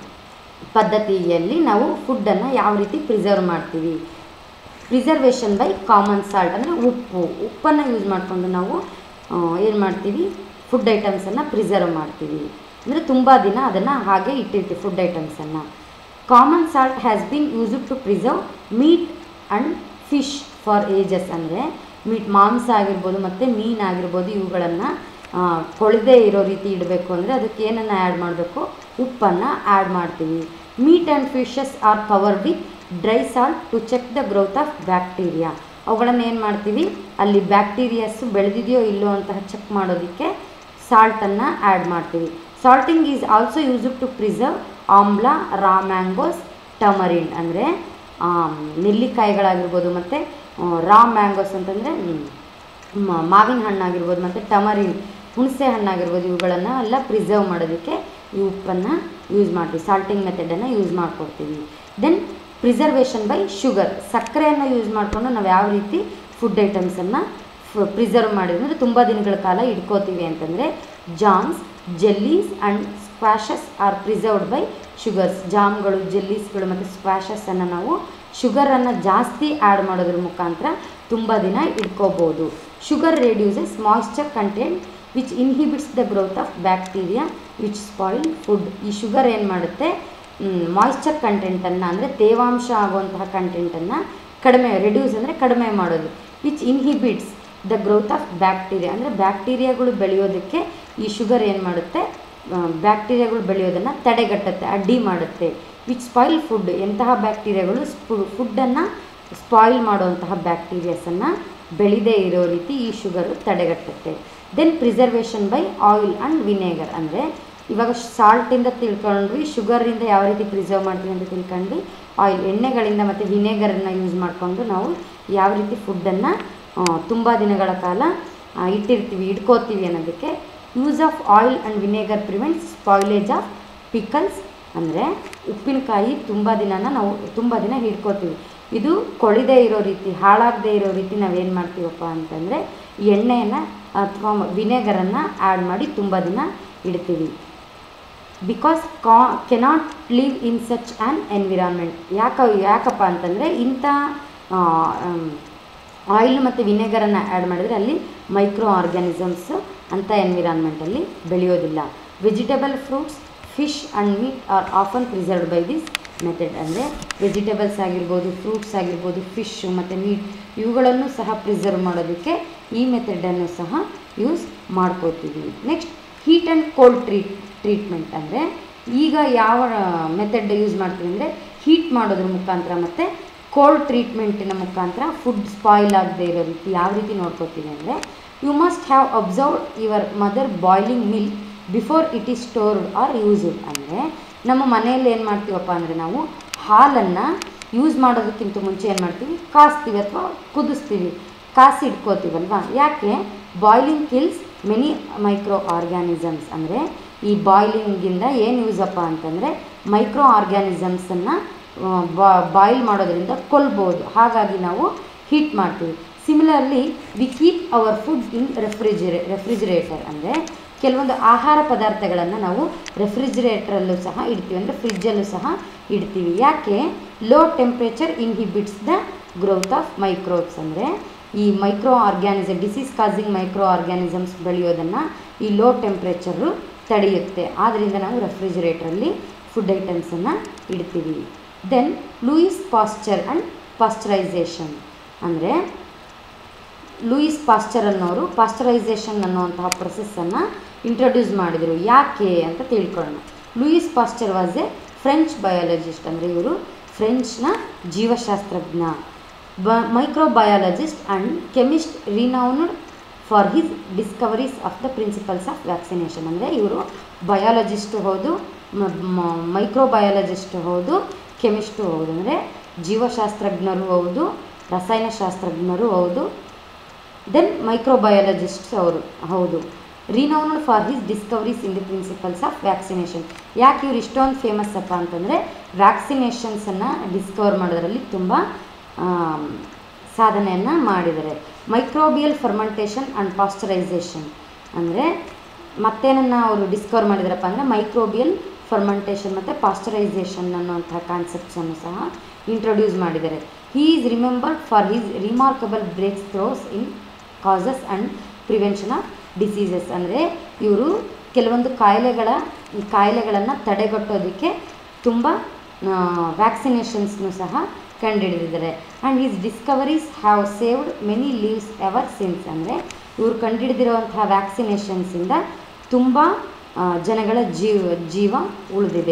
ಪದ್ಧತಿಯಲ್ಲಿ ನಾವು ಫುಡ್ಡನ್ನು ಯಾವ ರೀತಿ ಪ್ರಿಸರ್ವ್ ಮಾಡ್ತೀವಿ ಪ್ರಿಸರ್ವೇಷನ್ ಬೈ ಕಾಮನ್ ಸಾಲ್ಟ್ ಅಂದರೆ ಉಪ್ಪು ಉಪ್ಪನ್ನು ಯೂಸ್ ಮಾಡಿಕೊಂಡು ನಾವು ಏನು ಮಾಡ್ತೀವಿ ಫುಡ್ ಐಟಮ್ಸನ್ನು ಪ್ರಿಸರ್ವ್ ಮಾಡ್ತೀವಿ ಅಂದರೆ ತುಂಬ ದಿನ ಅದನ್ನು ಹಾಗೆ ಇಟ್ಟಿರ್ತೀವಿ ಫುಡ್ ಐಟಮ್ಸನ್ನು common salt has been used to preserve meat and fish for ages ಅಂದರೆ ಮೀಟ್ ಮಾಂಸ ಆಗಿರ್ಬೋದು ಮತ್ತು ಮೀನು ಆಗಿರ್ಬೋದು ಇವುಗಳನ್ನು ಕೊಳದೇ ಇರೋ ರೀತಿ ಇಡಬೇಕು ಅಂದರೆ ಅದಕ್ಕೆ ಏನನ್ನು ಆ್ಯಡ್ ಮಾಡಬೇಕು ಉಪ್ಪನ್ನು ಆ್ಯಡ್ ಮಾಡ್ತೀವಿ meat and fishes are cover with dry salt to check the growth of bacteria ಅವುಗಳನ್ನು ಏನು ಮಾಡ್ತೀವಿ ಅಲ್ಲಿ ಬ್ಯಾಕ್ಟೀರಿಯಾಸ್ ಬೆಳೆದಿದೆಯೋ ಇಲ್ಲೋ ಅಂತ ಚೆಕ್ ಮಾಡೋದಕ್ಕೆ ಸಾಲ್ಟನ್ನು ಆ್ಯಡ್ ಮಾಡ್ತೀವಿ salting is also used to preserve amla raw mangoes ಟಮರಿನ್ ಅಂದರೆ ನೆಲ್ಲಿಕಾಯಿಗಳಾಗಿರ್ಬೋದು ಮತ್ತು ರಾ ಮ್ಯಾಂಗೋಸ್ ಅಂತಂದರೆ ಮ- ಮಾವಿನ ಹಣ್ಣಾಗಿರ್ಬೋದು ಮತ್ತು ಟಮರಿನ್ ಹುಣಸೆ ಹಣ್ಣಾಗಿರ್ಬೋದು ಇವುಗಳನ್ನು ಎಲ್ಲ ಪ್ರಿಸರ್ವ್ ಮಾಡೋದಕ್ಕೆ ಈ ಉಪ್ಪನ್ನು ಯೂಸ್ ಮಾಡ್ತೀವಿ ಸಾಲ್ಟಿಂಗ್ ಮೆಥಡನ್ನು ಯೂಸ್ ಮಾಡ್ಕೊಡ್ತೀವಿ ದೆನ್ ಪ್ರಿಸರ್ವೇಷನ್ ಬೈ ಶುಗರ್ ಸಕ್ಕರೆಯನ್ನು ಯೂಸ್ ಮಾಡಿಕೊಂಡು ನಾವು ಯಾವ ರೀತಿ ಫುಡ್ ಐಟಮ್ಸನ್ನು ಪ್ರಿಸರ್ವ್ ಮಾಡಿದ್ವಿ ಅಂದರೆ ತುಂಬ ದಿನಗಳ ಕಾಲ ಇಟ್ಕೋತೀವಿ ಅಂತಂದರೆ jams jellies and squashes are preserved by sugars ಜಾಮ್ಗಳು ಜೆಲ್ಲೀಸ್ಗಳು ಮತ್ತು ಸ್ಕ್ವಾಷಸನ್ನು ನಾವು ಶುಗರನ್ನು ಜಾಸ್ತಿ ಆ್ಯಡ್ ಮಾಡೋದ್ರ ಮುಖಾಂತರ ತುಂಬ ದಿನ ಇಟ್ಕೋಬೋದು sugar reduces moisture content which inhibits the growth of bacteria which spoil food ಈ ಶುಗರ್ ಏನು ಮಾಡುತ್ತೆ ಮಾಯ್ಶ್ಚರ್ ಕಂಟೆಂಟನ್ನು ಅಂದರೆ ತೇವಾಂಶ ಆಗುವಂತಹ ಕಂಟೆಂಟನ್ನು ಕಡಿಮೆ ರೆಡ್ಯೂಸ್ ಅಂದರೆ ಕಡಿಮೆ ಮಾಡೋದು which inhibits the growth of bacteria ಅಂದರೆ ಬ್ಯಾಕ್ಟೀರಿಯಾಗಳು ಬೆಳೆಯೋದಕ್ಕೆ ಈ ಶುಗರ್ ಏನು ಮಾಡುತ್ತೆ ಬ್ಯಾಕ್ಟೀರಿಯಾಗಳು ಬೆಳೆಯೋದನ್ನು ತಡೆಗಟ್ಟುತ್ತೆ ಅಡ್ಡಿ ಮಾಡುತ್ತೆ ವಿಚ್ ಸ್ಪಾಯಿಲ್ ಫುಡ್ ಎಂತಹ ಬ್ಯಾಕ್ಟೀರಿಯಾಗಳು ಫುಡ್ಡನ್ನು ಸ್ಪಾಯಿಲ್ ಮಾಡುವಂತಹ ಬ್ಯಾಕ್ಟೀರಿಯಾಸನ್ನು ಬೆಳೆದೇ ಇರೋ ರೀತಿ ಈ ಶುಗರು ತಡೆಗಟ್ಟುತ್ತೆ then preservation by oil and vinegar ಅಂದರೆ ಇವಾಗ ಸಾಲ್ಟಿಂದ ತಿಳ್ಕೊಂಡ್ವಿ ಶುಗರಿಂದ ಯಾವ ರೀತಿ ಪ್ರಿಸರ್ವ್ ಮಾಡ್ತೀವಿ ಅಂತ ತಿಳ್ಕೊಂಡ್ವಿ ಆಯಿಲ್ ಎಣ್ಣೆಗಳಿಂದ ಮತ್ತು ವಿನೇಗರನ್ನು ಯೂಸ್ ಮಾಡಿಕೊಂಡು ನಾವು ಯಾವ ರೀತಿ ಫುಡ್ಡನ್ನು ತುಂಬ ದಿನಗಳ ಕಾಲ ಆ, ಇಟ್ಟಿರ್ತೀವಿ ಇಟ್ಕೋತೀವಿ ಅನ್ನೋದಕ್ಕೆ use of oil and vinegar prevents spoilage of pickles ಅಂದರೆ ಉಪ್ಪಿನಕಾಯಿ ತುಂಬ ದಿನನ ನಾವು ತುಂಬ ದಿನ ಹಿಡ್ಕೋತೀವಿ ಇದು ಕೊಳಿದೇ ಇರೋ ರೀತಿ ಹಾಳಾಗದೇ ಇರೋ ರೀತಿ ನಾವೇನು ಮಾಡ್ತೀವಪ್ಪ ಅಂತಂದರೆ ಎಣ್ಣೆಯನ್ನು ಅಥವಾ ವಿನೆಗರನ್ನು ಆ್ಯಡ್ ಮಾಡಿ ತುಂಬ ದಿನ ಇಡ್ತೀವಿ ಬಿಕಾಸ್ ಕಾ cannot live in such an environment ಯಾಕ ಯಾಕಪ್ಪ ಅಂತಂದರೆ ಇಂಥ ಆಯಿಲ್ ಮತ್ತು ವಿನೆಗರನ್ನು ಆ್ಯಡ್ ಮಾಡಿದರೆ ಅಲ್ಲಿ ಮೈಕ್ರೋ ಆರ್ಗ್ಯಾನಿಸಮ್ಸ್ ಅಂಥ ಎನ್ವಿರಾನ್ಮೆಂಟಲ್ಲಿ ಬೆಳೆಯೋದಿಲ್ಲ vegetable fruits fish and meat are often preserved by this method ಅಂದರೆ ವೆಜಿಟೇಬಲ್ಸ್ ಆಗಿರ್ಬೋದು ಫ್ರೂಟ್ಸ್ ಆಗಿರ್ಬೋದು ಫಿಶ್ ಮತ್ತು ಮೀಟ್ ಇವುಗಳನ್ನು ಸಹ ಪ್ರಿಸರ್ವ್ ಮಾಡೋದಕ್ಕೆ ಈ ಮೆಥಡನ್ನು ಸಹ ಯೂಸ್ ಮಾಡ್ಕೋತೀವಿ next heat and cold treat treatment ಅಂದರೆ ಈಗ ಯಾವ ಮೆಥಡ್ ಯೂಸ್ ಮಾಡ್ತೀವಿ ಅಂದರೆ ಹೀಟ್ ಮಾಡೋದ್ರ ಮುಖಾಂತರ ಮತ್ತು ಕೋಲ್ಡ್ ಟ್ರೀಟ್ಮೆಂಟಿನ ಮುಖಾಂತರ ಫುಡ್ ಸ್ಪಾಯಿಲ್ ಆಗದೆ ಇರೋ ರೀತಿ ಯಾವ ರೀತಿ ನೋಡ್ಕೋತೀವಿ ಅಂದರೆ you must have observe your mother boiling milk before it is stored or used ಅಂದರೆ ನಮ್ಮ ಮನೆಯಲ್ಲಿ ಏನು ಮಾಡ್ತೀವಪ್ಪ ಅಂದರೆ ನಾವು ಹಾಲನ್ನು ಯೂಸ್ ಮಾಡೋದಕ್ಕಿಂತ ಮುಂಚೆ ಏನು ಮಾಡ್ತೀವಿ ಕಾಸ್ತೀವಿ ಅಥವಾ ಕುದಿಸ್ತೀವಿ ಕಾಸಿ ಇಟ್ಕೋತೀವಲ್ವಾ ಯಾಕೆ boiling kills many microorganisms ಅಂದರೆ ಈ ಬಾಯ್ಲಿಂಗಿಂದ ಏನು ಯೂಸಪ್ಪ ಅಂತಂದರೆ ಮೈಕ್ರೋ ಆರ್ಗ್ಯಾನಿಸಮ್ಸನ್ನು ಬಾಯ್ಲ್ ಮಾಡೋದ್ರಿಂದ ಕೊಲ್ಬೋದು ಹಾಗಾಗಿ ನಾವು ಹೀಟ್ ಮಾಡ್ತೀವಿ similarly we keep our food in ರೆಫ್ರಿಜಿರೇ ರೆಫ್ರಿಜಿರೇಟರ್ ಅಂದರೆ ಕೆಲವೊಂದು ಆಹಾರ ಪದಾರ್ಥಗಳನ್ನು ನಾವು ರೆಫ್ರಿಜಿರೇಟ್ರಲ್ಲೂ ಸಹ ಇಡ್ತೀವಿ ಅಂದರೆ ಫ್ರಿಜ್ಜಲ್ಲೂ ಸಹ ಇಡ್ತೀವಿ ಯಾಕೆ low temperature inhibits the growth of microbes ಅಂದರೆ ಈ microorganism disease causing micro microorganisms ಬೆಳೆಯೋದನ್ನು ಈ ಲೋ ಟೆಂಪ್ರೇಚರು ತಡೆಯುತ್ತೆ ಆದ್ದರಿಂದ ನಾವು ರೆಫ್ರಿಜಿರೇಟ್ರಲ್ಲಿ ಫುಡ್ ಐಟಮ್ಸನ್ನು ಇಡ್ತೀವಿ then Louis Pasteur and pasteurization ಅಂದರೆ ಲೂಯಿಸ್ ಪಾಸ್ಚರ್ ಅನ್ನೋರು ಪಾಸ್ಚರೈಸೇಷನ್ ಅನ್ನುವಂತಹ ಪ್ರೊಸೆಸ್ಸನ್ನು ಇಂಟ್ರೊಡ್ಯೂಸ್ ಮಾಡಿದರು ಯಾಕೆ ಅಂತ ತಿಳ್ಕೊಳ್ಳೋಣ Louis Pasteur was a French biologist ಅಂದರೆ ಇವರು ಫ್ರೆಂಚ್ನ ಜೀವಶಾಸ್ತ್ರಜ್ಞ ಬ microbiologist and chemist renowned for his discoveries of the principles of vaccination ಅಂದರೆ ಇವರು ಬಯಾಲಜಿಸ್ಟು ಹೌದು ಮೈಕ್ರೋಬಯಾಲಜಿಸ್ಟು ಹೌದು ಕೆಮಿಸ್ಟು ಹೌದು ಅಂದರೆ ಜೀವಶಾಸ್ತ್ರಜ್ಞರು ಹೌದು ರಸಾಯನಶಾಸ್ತ್ರಜ್ಞರು ಹೌದು ದೆನ್ ಮೈಕ್ರೋಬಯಾಲಜಿಸ್ಟ್ಸ್ ಅವರು ಹೌದು renowned for his discoveries in the principles of vaccination ಯಾಕೆ ಇವ್ರು ಇಷ್ಟೊಂದು ಫೇಮಸ್ ಅಪ್ಪ ಅಂತಂದರೆ ವ್ಯಾಕ್ಸಿನೇಷನ್ಸನ್ನು ಡಿಸ್ಕವರ್ ಮಾಡೋದ್ರಲ್ಲಿ ತುಂಬ ಸಾಧನೆಯನ್ನು ಮಾಡಿದ್ದಾರೆ ಮೈಕ್ರೋಬಿಯಲ್ ಫರ್ಮೆಂಟೇಷನ್ ಆ್ಯಂಡ್ ಪಾಸ್ಚರೈಸೇಷನ್ ಅಂದರೆ ಮತ್ತೇನನ್ನು ಅವರು ಡಿಸ್ಕವರ್ ಮಾಡಿದಾರಪ್ಪ ಅಂದರೆ ಮೈಕ್ರೋಬಿಯಲ್ ಫರ್ಮೆಂಟೇಷನ್ ಮತ್ತು ಪಾಸ್ಚರೈಸೇಷನ್ ಅನ್ನುವಂತಹ ಕಾನ್ಸೆಪ್ಟ್ಸನ್ನು ಸಹ ಇಂಟ್ರೊಡ್ಯೂಸ್ ಮಾಡಿದ್ದಾರೆ he is remembered for his remarkable breakthroughs in causes and prevention of diseases ಅಂದರೆ ಇವರು ಕೆಲವೊಂದು ಕಾಯಿಲೆಗಳ ಈ ಕಾಯಿಲೆಗಳನ್ನು ತಡೆಗಟ್ಟೋದಕ್ಕೆ ತುಂಬ ವ್ಯಾಕ್ಸಿನೇಷನ್ಸ್ನು ಸಹ ಕಂಡುಹಿಡಿದಿದ್ದಾರೆ and his discoveries have saved many lives ever since ಅಂದರೆ ಇವರು ಕಂಡುಹಿಡಿದಿರುವಂತಹ ವ್ಯಾಕ್ಸಿನೇಷನ್ಸಿಂದ ತುಂಬ ಆ, ಜನಗಳ ಜೀವ ಜೀವ ಉಳಿದಿದೆ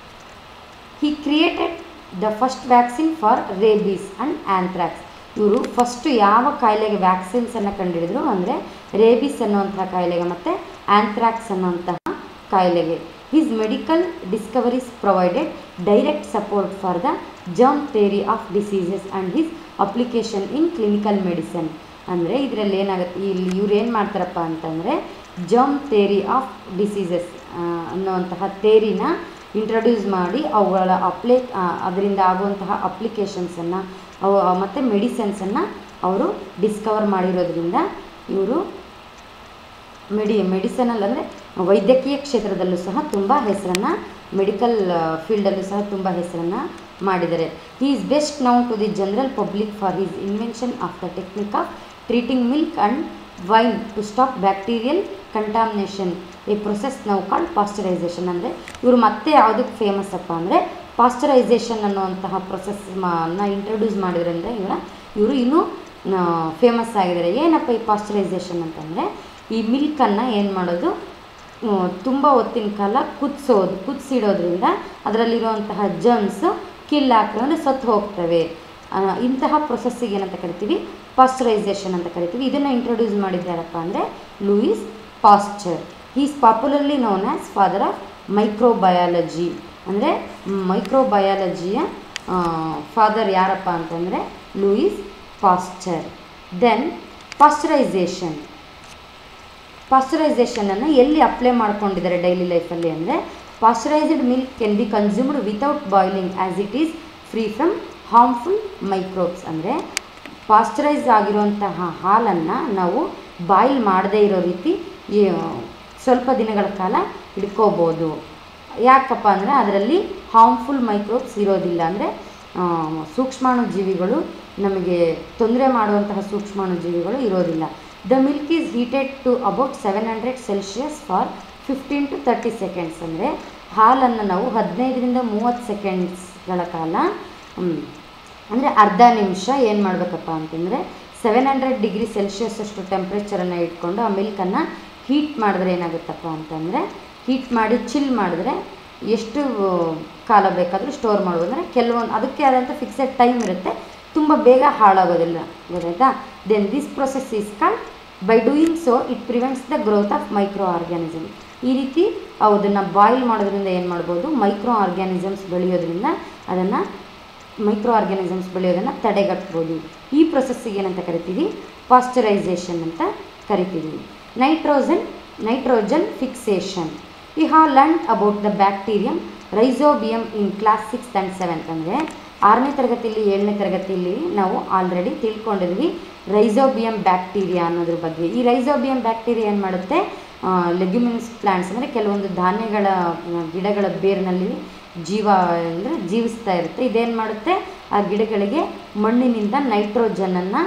he created the first vaccine for rabies and anthrax ಇವರು ಫಸ್ಟು ಯಾವ ಕಾಯಿಲೆಗೆ ವ್ಯಾಕ್ಸಿನ್ಸನ್ನು ಕಂಡುಹಿಡಿದ್ರು ಅಂದರೆ ರೇಬೀಸ್ ಅನ್ನುವಂತಹ ಕಾಯಿಲೆಗೆ ಮತ್ತು ಆ್ಯಂಥ್ರಾಕ್ಸ್ ಅನ್ನುವಂತಹ ಕಾಯಿಲೆಗೆ his medical discoveries provided direct support for the germ theory of diseases and his application in clinical medicine ಅಂದರೆ ಇದರಲ್ಲಿ ಏನಾಗುತ್ತೆ ಇಲ್ಲಿ ಇವ್ರು ಏನು ಮಾಡ್ತಾರಪ್ಪ ಅಂತಂದರೆ ಜರ್ಮ್ ಥೇರಿ ಆಫ್ ಡಿಸೀಸಸ್ ಅನ್ನುವಂತಹ ಥೇರಿನ ಇಂಟ್ರೊಡ್ಯೂಸ್ ಮಾಡಿ ಅವುಗಳ ಅಪ್ಲೇ ಅದರಿಂದ ಆಗುವಂತಹ ಅಪ್ಲಿಕೇಶನ್ಸನ್ನು ಅವು ಮತ್ತು ಮೆಡಿಸನ್ಸನ್ನು ಅವರು ಡಿಸ್ಕವರ್ ಮಾಡಿರೋದ್ರಿಂದ ಇವರು ಮೆಡಿ ಮೆಡಿಸನಲ್ ಅಂದರೆ ವೈದ್ಯಕೀಯ ಕ್ಷೇತ್ರದಲ್ಲೂ ಸಹ ತುಂಬ ಹೆಸರನ್ನು ಮೆಡಿಕಲ್ ಫೀಲ್ಡಲ್ಲೂ ಸಹ ತುಂಬ ಹೆಸರನ್ನು ಮಾಡಿದ್ದಾರೆ he is best known to the general public for his invention of the technique of treating milk and wine to stop bacterial contamination ಈ ಪ್ರೊಸೆಸ್ ನಾವು ಕಾಲ್ಡ್ ಪಾಸ್ಚರೈಸೇಷನ್ ಅಂದರೆ ಇವರು ಮತ್ತೆ ಯಾವುದಕ್ಕೆ ಫೇಮಸ್ ಅಪ್ಪ ಅಂದರೆ ಪಾಸ್ಚರೈಸೇಷನ್ ಅನ್ನುವಂತಹ ಪ್ರೊಸೆಸ್ನ ಇಂಟ್ರೊಡ್ಯೂಸ್ ಮಾಡಿದ್ರಿಂದ ಇವರ ಇವರು ಇನ್ನೂ ಫೇಮಸ್ ಆಗಿದ್ದಾರೆ ಏನಪ್ಪ ಈ ಪಾಸ್ಚರೈಸೇಷನ್ ಅಂತಂದರೆ ಈ ಮಿಲ್ಕನ್ನು ಏನು ಮಾಡೋದು ತುಂಬ ಹೊತ್ತಿನ ಕಾಲ ಕುದಿಸೋದು ಕುದಿಸಿಡೋದ್ರಿಂದ ಅದರಲ್ಲಿರುವಂತಹ ಜರ್ಮ್ಸು ಕಿಲ್ ಆಗ್ತವೆ ಅಂದರೆ ಸತ್ತು ಹೋಗ್ತವೆ ಆ, ಇಂತಹ ಪ್ರೊಸೆಸ್ಸಿಗೆ ಏನಂತ ಕರಿತೀವಿ ಪಾಸ್ಚರೈಸೇಷನ್ ಅಂತ ಕರಿತೀವಿ ಇದನ್ನು ಇಂಟ್ರೊಡ್ಯೂಸ್ ಮಾಡಿದ್ದಾರಪ್ಪ ಅಂದರೆ Louis Pasteur is popularly known as father of microbiology ಅಂದರೆ ಮೈಕ್ರೋಬಯಾಲಜಿಯ ಫಾದರ್ ಯಾರಪ್ಪ ಅಂತಂದರೆ ಲೂಯಿಸ್ ಪಾಸ್ಚರ್ ದೆನ್ ಪಾಸ್ಚರೈಸೇಷನ್ ಪಾಸ್ಚರೈಸೇಷನನ್ನು ಎಲ್ಲಿ ಅಪ್ಲೈ ಮಾಡ್ಕೊಂಡಿದ್ದಾರೆ ಡೈಲಿ ಲೈಫಲ್ಲಿ ಅಂದರೆ pasteurized milk can be consumed without boiling as it is free from harmful microbes ಅಂದರೆ ಪಾಸ್ಚರೈಸ್ ಆಗಿರುವಂತಹ ಹಾಲನ್ನು ನಾವು ಬಾಯ್ಲ್ ಮಾಡದೇ ಇರೋ ರೀತಿ ಈ, ಸ್ವಲ್ಪ ದಿನಗಳ ಕಾಲ ಇಟ್ಕೋಬೋದು ಯಾಕಪ್ಪ ಅಂದರೆ ಅದರಲ್ಲಿ ಹಾರ್ಮ್ಫುಲ್ ಮೈಕ್ರೋಬ್ಸ್ ಇರೋದಿಲ್ಲ ಅಂದರೆ ಸೂಕ್ಷ್ಮಾಣು ಜೀವಿಗಳು ನಮಗೆ ತೊಂದರೆ ಮಾಡುವಂತಹ ಸೂಕ್ಷ್ಮಾಣು ಜೀವಿಗಳು ಇರೋದಿಲ್ಲ the milk is heated to about seven hundred Celsius for fifteen to thirty seconds ಅಂದರೆ ಹಾಲನ್ನು ನಾವು ಹದಿನೈದರಿಂದ ಮೂವತ್ತು ಸೆಕೆಂಡ್ಸ್ಗಳ ಕಾಲ ಅಂದರೆ ಅರ್ಧ ನಿಮಿಷ ಏನು ಮಾಡಬೇಕಪ್ಪ ಅಂತಂದರೆ ಸೆವೆನ್ ಹಂಡ್ರೆಡ್ ಡಿಗ್ರಿ ಸೆಲ್ಸಿಯಸ್ ಅಷ್ಟು ಟೆಂಪ್ರೇಚರನ್ನು ಇಟ್ಕೊಂಡು ಆ ಮಿಲ್ಕನ್ನು ಹೀಟ್ ಮಾಡಿದ್ರೆ ಏನಾಗುತ್ತಪ್ಪ ಅಂತಂದರೆ ಹೀಟ್ ಮಾಡಿ ಚಿಲ್ ಮಾಡಿದ್ರೆ ಎಷ್ಟು ಕಾಲ ಬೇಕಾದರೂ ಸ್ಟೋರ್ ಮಾಡ್ಬೋದು ಅಂದರೆ ಕೆಲವೊಂದು ಅದಕ್ಕೆ ಆದಂಥ ಫಿಕ್ಸೆಡ್ ಟೈಮ್ ಇರುತ್ತೆ ತುಂಬ ಬೇಗ ಹಾಳಾಗೋದಿಲ್ಲ ಗೊತ್ತಾಯ್ತಾ then this process is called by doing so it prevents the growth of micro organism ಈ ರೀತಿ ಅದನ್ನು ಬಾಯ್ಲ್ ಮಾಡೋದ್ರಿಂದ ಏನು ಮಾಡ್ಬೋದು ಮೈಕ್ರೋ ಆರ್ಗ್ಯಾನಿಸಮ್ಸ್ ಬೆಳೆಯೋದ್ರಿಂದ ಅದನ್ನು ಮೈಕ್ರೋ ಆರ್ಗ್ಯಾನಿಸಮ್ಸ್ ಬೆಳೆಯೋದನ್ನು ತಡೆಗಟ್ಬೋದು ಈ ಪ್ರೊಸೆಸ್ಸಿಗೆ ಏನಂತ ಕರಿತೀವಿ ಪಾಸ್ಚರೈಸೇಷನ್ ಅಂತ ಕರಿತೀವಿ nitrogen nitrogen fixation we have learn about the bacterium Rhizobium in class sixth and seventh ಅಂದರೆ ಆರನೇ ತರಗತಿಯಲ್ಲಿ ಏಳನೇ ತರಗತಿಯಲ್ಲಿ ನಾವು ಆಲ್ರೆಡಿ ತಿಳ್ಕೊಂಡಿದ್ವಿ ರೈಸೋಬಿಯಂ ಬ್ಯಾಕ್ಟೀರಿಯಾ ಅನ್ನೋದ್ರ ಬಗ್ಗೆ ಈ ರೈಸೋಬಿಯಂ ಬ್ಯಾಕ್ಟೀರಿಯಾ ಏನು ಮಾಡುತ್ತೆ ಲೆಗ್ಯುಮಿನ್ಸ್ ಪ್ಲಾಂಟ್ಸ್ ಅಂದರೆ ಕೆಲವೊಂದು ಧಾನ್ಯಗಳ ಆ, ಗಿಡಗಳ ಬೇರಿನಲ್ಲಿ ಜೀವ ಅಂದರೆ ಜೀವಿಸ್ತಾ ಇರುತ್ತೆ ಇದೇನು ಮಾಡುತ್ತೆ ಆ ಗಿಡಗಳಿಗೆ ಮಣ್ಣಿನಿಂದ ನೈಟ್ರೋಜನನ್ನು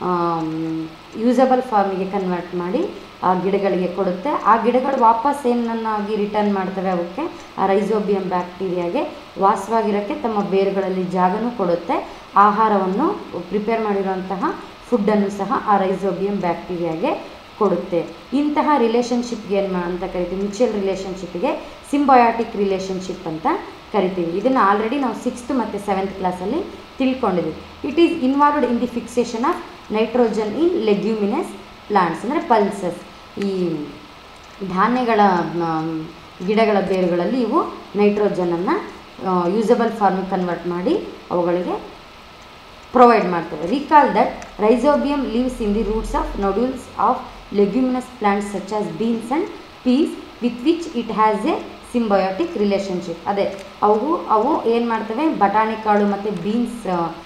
ಯೂಸಬಲ್ ಫಾರ್ಮಿಗೆ ಕನ್ವರ್ಟ್ ಮಾಡಿ ಆ ಗಿಡಗಳಿಗೆ ಕೊಡುತ್ತೆ ಆ ಗಿಡಗಳು ವಾಪಸ್ ಏನನ್ನಾಗಿ ರಿಟರ್ನ್ ಮಾಡ್ತವೆ ಅವಕ್ಕೆ ಆ ರೈಸೋಬಿಯಂ ಬ್ಯಾಕ್ಟೀರಿಯಾಗೆ ವಾಸವಾಗಿರೋಕ್ಕೆ ತಮ್ಮ ಬೇರುಗಳಲ್ಲಿ ಜಾಗನೂ ಕೊಡುತ್ತೆ ಆಹಾರವನ್ನು ಪ್ರಿಪೇರ್ ಮಾಡಿರುವಂತಹ ಫುಡ್ಡನ್ನು ಸಹ ಆ ರೈಸೋಬಿಯಂ ಬ್ಯಾಕ್ಟೀರಿಯಾಗೆ ಕೊಡುತ್ತೆ ಇಂತಹ ರಿಲೇಷನ್ಶಿಪ್ಗೆ ಏನು ಮಾ- ಅಂತ ಕರಿತೀವಿ ಮ್ಯೂಚುವಲ್ ರಿಲೇಷನ್ಶಿಪ್ಗೆ ಸಿಂಬಯಾಟಿಕ್ ರಿಲೇಷನ್ಶಿಪ್ ಅಂತ ಕರಿತೀವಿ ಇದನ್ನು ಆಲ್ರೆಡಿ ನಾವು ಸಿಕ್ಸ್ತ್ ಮತ್ತು ಸೆವೆಂತ್ ಕ್ಲಾಸಲ್ಲಿ ತಿಳ್ಕೊಂಡಿದ್ವಿ it is involved in the fixation of nitrogen in leguminous plants ಅಂದರೆ ಪಲ್ಸಸ್ ಈ ಧಾನ್ಯಗಳ ಮ, ಗಿಡಗಳ ಬೇರುಗಳಲ್ಲಿ ಇವು ನೈಟ್ರೋಜನನ್ನು ಯೂಸಬಲ್ ಫಾರ್ಮಿಗೆ ಕನ್ವರ್ಟ್ ಮಾಡಿ ಅವುಗಳಿಗೆ ಪ್ರೊವೈಡ್ ಮಾಡ್ತವೆ recall that Rhizobium lives in the roots of nodules of leguminous plants such as beans and peas with which it has a symbiotic relationship ಅದೇ ಅವು ಅವು ಏನು ಮಾಡ್ತವೆ ಬಟಾಣಿ ಕಾಳು ಮತ್ತು ಬೀನ್ಸ್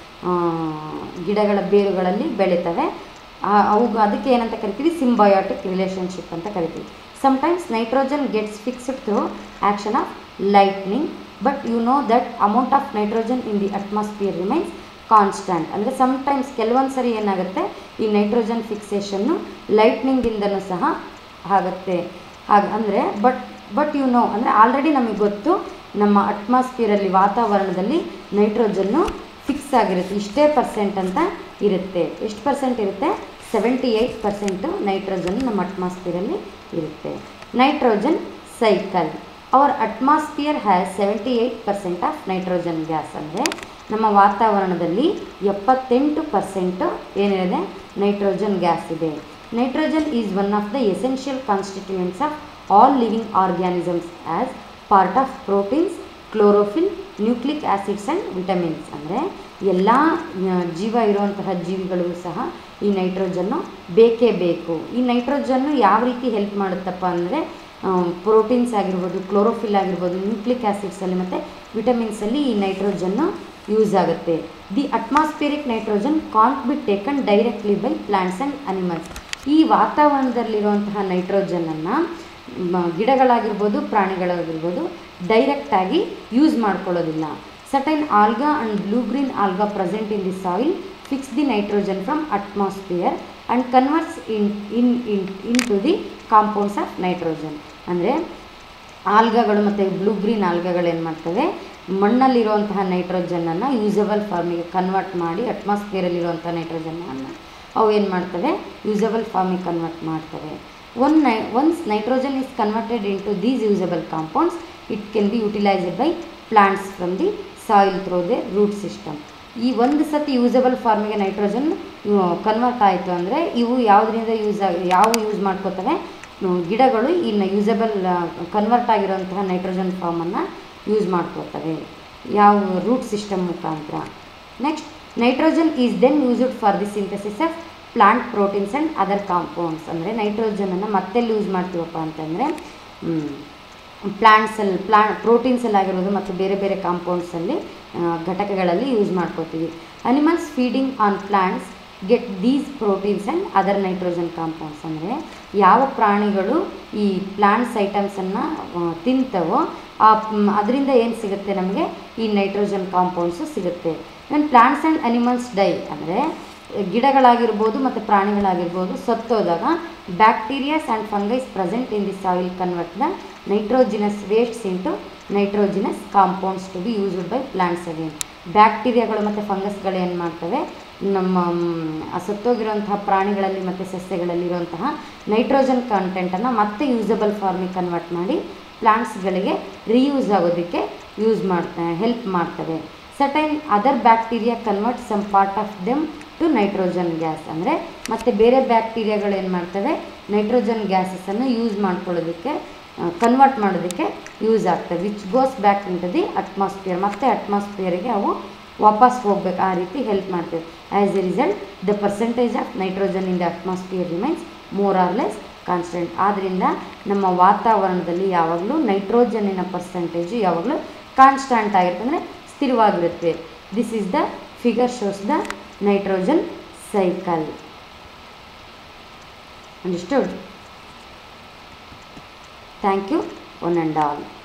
ಗಿಡಗಳ ಬೇರುಗಳಲ್ಲಿ ಬೆಳೀತವೆ ಆ- ಅವು ಅದಕ್ಕೆ ಏನಂತ ಕರಿತೀವಿ ಸಿಂಬಯೋಟಿಕ್ ರಿಲೇಷನ್ಶಿಪ್ ಅಂತ ಕರಿತೀವಿ sometimes nitrogen gets fixed through action of lightning but you know that amount of nitrogen in the atmosphere remains constant ಅಂದರೆ ಸಮ್ಟೈಮ್ಸ್ ಕೆಲವೊಂದು ಸರಿ ಏನಾಗುತ್ತೆ ಈ ನೈಟ್ರೋಜನ್ ಫಿಕ್ಸೇಷನ್ನು ಲೈಟ್ನಿಂಗಿಂದನೂ ಸಹ ಆಗುತ್ತೆ ಹಾಗೆ ಅಂದರೆ ಬಟ್ ಬಟ್ ಯು ನೋ ಅಂದರೆ ಆಲ್ರೆಡಿ ನಮಗೆ ಗೊತ್ತು ನಮ್ಮ ಅಟ್ಮಾಸ್ಫಿಯರಲ್ಲಿ ವಾತಾವರಣದಲ್ಲಿ ನೈಟ್ರೋಜನ್ನು ಫಿಕ್ಸ್ ಆಗಿರುತ್ತೆ ಇಷ್ಟೇ ಪರ್ಸೆಂಟ್ ಅಂತ ಇರುತ್ತೆ ಎಷ್ಟು ಪರ್ಸೆಂಟ್ ಇರುತ್ತೆ ಸೆವೆಂಟಿ ಏಯ್ಟ್ ಪರ್ಸೆಂಟು ನೈಟ್ರೋಜನ್ ನಮ್ಮ ಅಟ್ಮಾಸ್ಫಿಯರಲ್ಲಿ ಇರುತ್ತೆ nitrogen cycle our atmosphere has seventy eight percent of nitrogen gas ಅಂದರೆ ನಮ್ಮ ವಾತಾವರಣದಲ್ಲಿ ಎಪ್ಪತ್ತೆಂಟು ಪರ್ಸೆಂಟು ಏನಿದೆ ನೈಟ್ರೋಜನ್ ಗ್ಯಾಸ್ ಇದೆ nitrogen is one of the essential constituents of all living organisms as part of proteins chlorophyll nucleic acids and vitamins ಅಂದರೆ ಎಲ್ಲ ಆ, ಜೀವ ಇರುವಂತಹ ಜೀವಿಗಳು ಸಹ ಈ ನೈಟ್ರೋಜನ್ನು ಬೇಕೇ ಬೇಕು ಈ ನೈಟ್ರೋಜನ್ನು ಯಾವ ರೀತಿ ಹೆಲ್ಪ್ ಮಾಡುತ್ತಪ್ಪ ಅಂದರೆ ಪ್ರೋಟೀನ್ಸ್ ಆಗಿರ್ಬೋದು ಕ್ಲೋರೋಫಿಲ್ ಆಗಿರ್ಬೋದು ನ್ಯೂಕ್ಲಿಕ್ ಆ್ಯಸಿಡ್ಸಲ್ಲಿ ಮತ್ತು ವಿಟಮಿನ್ಸಲ್ಲಿ ಈ ನೈಟ್ರೋಜನ್ನು ಯೂಸ್ ಆಗುತ್ತೆ the atmospheric nitrogen can't be taken directly by plants and animals ಈ ವಾತಾವರಣದಲ್ಲಿರುವಂತಹ ನೈಟ್ರೋಜನನ್ನು ಗಿಡಗಳಾಗಿರ್ಬೋದು ಪ್ರಾಣಿಗಳಾಗಿರ್ಬೋದು ಡೈರೆಕ್ಟಾಗಿ ಯೂಸ್ ಮಾಡ್ಕೊಳ್ಳೋದಿಲ್ಲ certain alga and blue green alga present in the soil fix the nitrogen from atmosphere and converts in in in in to the compounds of nitrogen ಅಂದರೆ ಆಲ್ಗಗಳು ಮತ್ತು ಬ್ಲೂ ಗ್ರೀನ್ ಆಲ್ಗಗಳು ಏನು ಮಾಡ್ತವೆ ಮಣ್ಣಲ್ಲಿರುವಂತಹ ನೈಟ್ರೋಜನನ್ನು ಯೂಸಬಲ್ ಫಾರ್ಮಿಗೆ ಕನ್ವರ್ಟ್ ಮಾಡಿ ಅಟ್ಮಾಸ್ಫಿಯರಲ್ಲಿರುವಂಥ ನೈಟ್ರೋಜನನ್ನು ಅವು ಏನು ಮಾಡ್ತವೆ ಯೂಸಬಲ್ ಫಾರ್ಮಿಗೆ ಕನ್ವರ್ಟ್ ಮಾಡ್ತವೆ ಒನ್ ನೈ once nitrogen is converted into these usable compounds it can be utilized by plants from the soil through their root system ಈ ಒಂದು ಸತಿ ಯೂಸಬಲ್ ಫಾರ್ಮಿಗೆ ನೈಟ್ರೋಜನ್ ಕನ್ವರ್ಟ್ ಆಯಿತು ಅಂದರೆ ಇವು ಯಾವುದರಿಂದ ಯೂಸ್ ಆಗಿ ಯಾವ ಯೂಸ್ ಮಾಡ್ಕೋತವೆ ಹ್ಮ್, ಗಿಡಗಳು ಇನ್ನು ಯೂಸಬಲ್ ಕನ್ವರ್ಟ್ ಆಗಿರೋಂತಹ ನೈಟ್ರೋಜನ್ ಫಾರ್ಮನ್ನು ಯೂಸ್ ಮಾಡ್ಕೋತವೆ ಯಾವ ರೂಟ್ ಸಿಸ್ಟಮ್ ಮುಖಾಂತರ next nitrogen is then used for the synthesis of plant proteins and other compounds ಅಂದರೆ ನೈಟ್ರೋಜನನ್ನು ಮತ್ತೆಲ್ಲಿ ಯೂಸ್ ಮಾಡ್ತೀವಪ್ಪ ಅಂತಂದರೆ ಪ್ಲಾಂಟ್ಸಲ್ಲಿ ಪ್ಲಾ ಪ್ರೋಟೀನ್ಸಲ್ಲಿ ಆಗಿರೋದು ಮತ್ತು ಬೇರೆ ಬೇರೆ ಕಾಂಪೌಂಡ್ಸಲ್ಲಿ ಘಟಕಗಳಲ್ಲಿ ಯೂಸ್ ಮಾಡ್ಕೋತೀವಿ animals feeding on plants get these proteins and other nitrogen compounds ಅಂದರೆ ಯಾವ ಪ್ರಾಣಿಗಳು ಈ ಪ್ಲಾಂಟ್ಸ್ ಐಟಮ್ಸನ್ನು ತಿಂತವೋ ಆ ಅದರಿಂದ ಏನು ಸಿಗುತ್ತೆ ನಮಗೆ ಈ ನೈಟ್ರೋಜನ್ ಕಾಂಪೌಂಡ್ಸು ಸಿಗುತ್ತೆ and plants and animals die ಅಂದರೆ ಗಿಡಗಳಾಗಿರ್ಬೋದು ಮತ್ತು ಪ್ರಾಣಿಗಳಾಗಿರ್ಬೋದು ಸತ್ತೋದಾಗ bacterias and fungis present in the soil convert the nitrogenous wastes into nitrogenous compounds to be used by plants again ಬ್ಯಾಕ್ಟೀರಿಯಾಗಳು ಮತ್ತು ಫಂಗಸ್ಗಳು ಏನು ಮಾಡ್ತವೆ ನಮ್ಮ ಮ್, ಆ ಸತ್ತೋಗಿರುವಂತಹ ಪ್ರಾಣಿಗಳಲ್ಲಿ ಮತ್ತು ಸಸ್ಯಗಳಲ್ಲಿರುವಂತಹ ನೈಟ್ರೋಜನ್ ಕಂಟೆಂಟನ್ನು ಮತ್ತೆ ಯೂಸಬಲ್ ಫಾರ್ಮಿಗೆ ಕನ್ವರ್ಟ್ ಮಾಡಿ ಪ್ಲಾಂಟ್ಸ್ಗಳಿಗೆ ರೀಯೂಸ್ ಆಗೋದಕ್ಕೆ ಯೂಸ್ ಮಾಡ್ತಾ ಹೆಲ್ಪ್ ಮಾಡ್ತವೆ certain other bacteria convert some part of them to nitrogen gas ಅಂದರೆ ಮತ್ತು ಬೇರೆ ಬ್ಯಾಕ್ಟೀರಿಯಾಗಳು ಏನು ಮಾಡ್ತವೆ ನೈಟ್ರೋಜನ್ ಗ್ಯಾಸಸನ್ನು ಯೂಸ್ ಮಾಡ್ಕೊಳ್ಳೋದಕ್ಕೆ ಕನ್ವರ್ಟ್ ಮಾಡೋದಕ್ಕೆ ಯೂಸ್ ಆಗ್ತವೆ which goes back into the atmosphere ಮತ್ತು ಅಟ್ಮಾಸ್ಫಿಯರಿಗೆ ಅವು ವಾಪಸ್ ಹೋಗ್ಬೇಕು ಆ ರೀತಿ ಹೆಲ್ಪ್ ಮಾಡ್ತೇವೆ as a result the percentage of nitrogen in the atmosphere remains more or less constant ಆದ್ದರಿಂದ ನಮ್ಮ ವಾತಾವರಣದಲ್ಲಿ ಯಾವಾಗಲೂ ನೈಟ್ರೋಜನ್ನಿನ ಪರ್ಸೆಂಟೇಜು ಯಾವಾಗಲೂ ಕಾನ್ಸ್ಟಂಟ್ ಆಗಿರುತ್ತೆ ಅಂದರೆ ಸ್ಥಿರವಾಗಿರುತ್ತೆ this is the figure shows the nitrogen cycle understood thank you one and all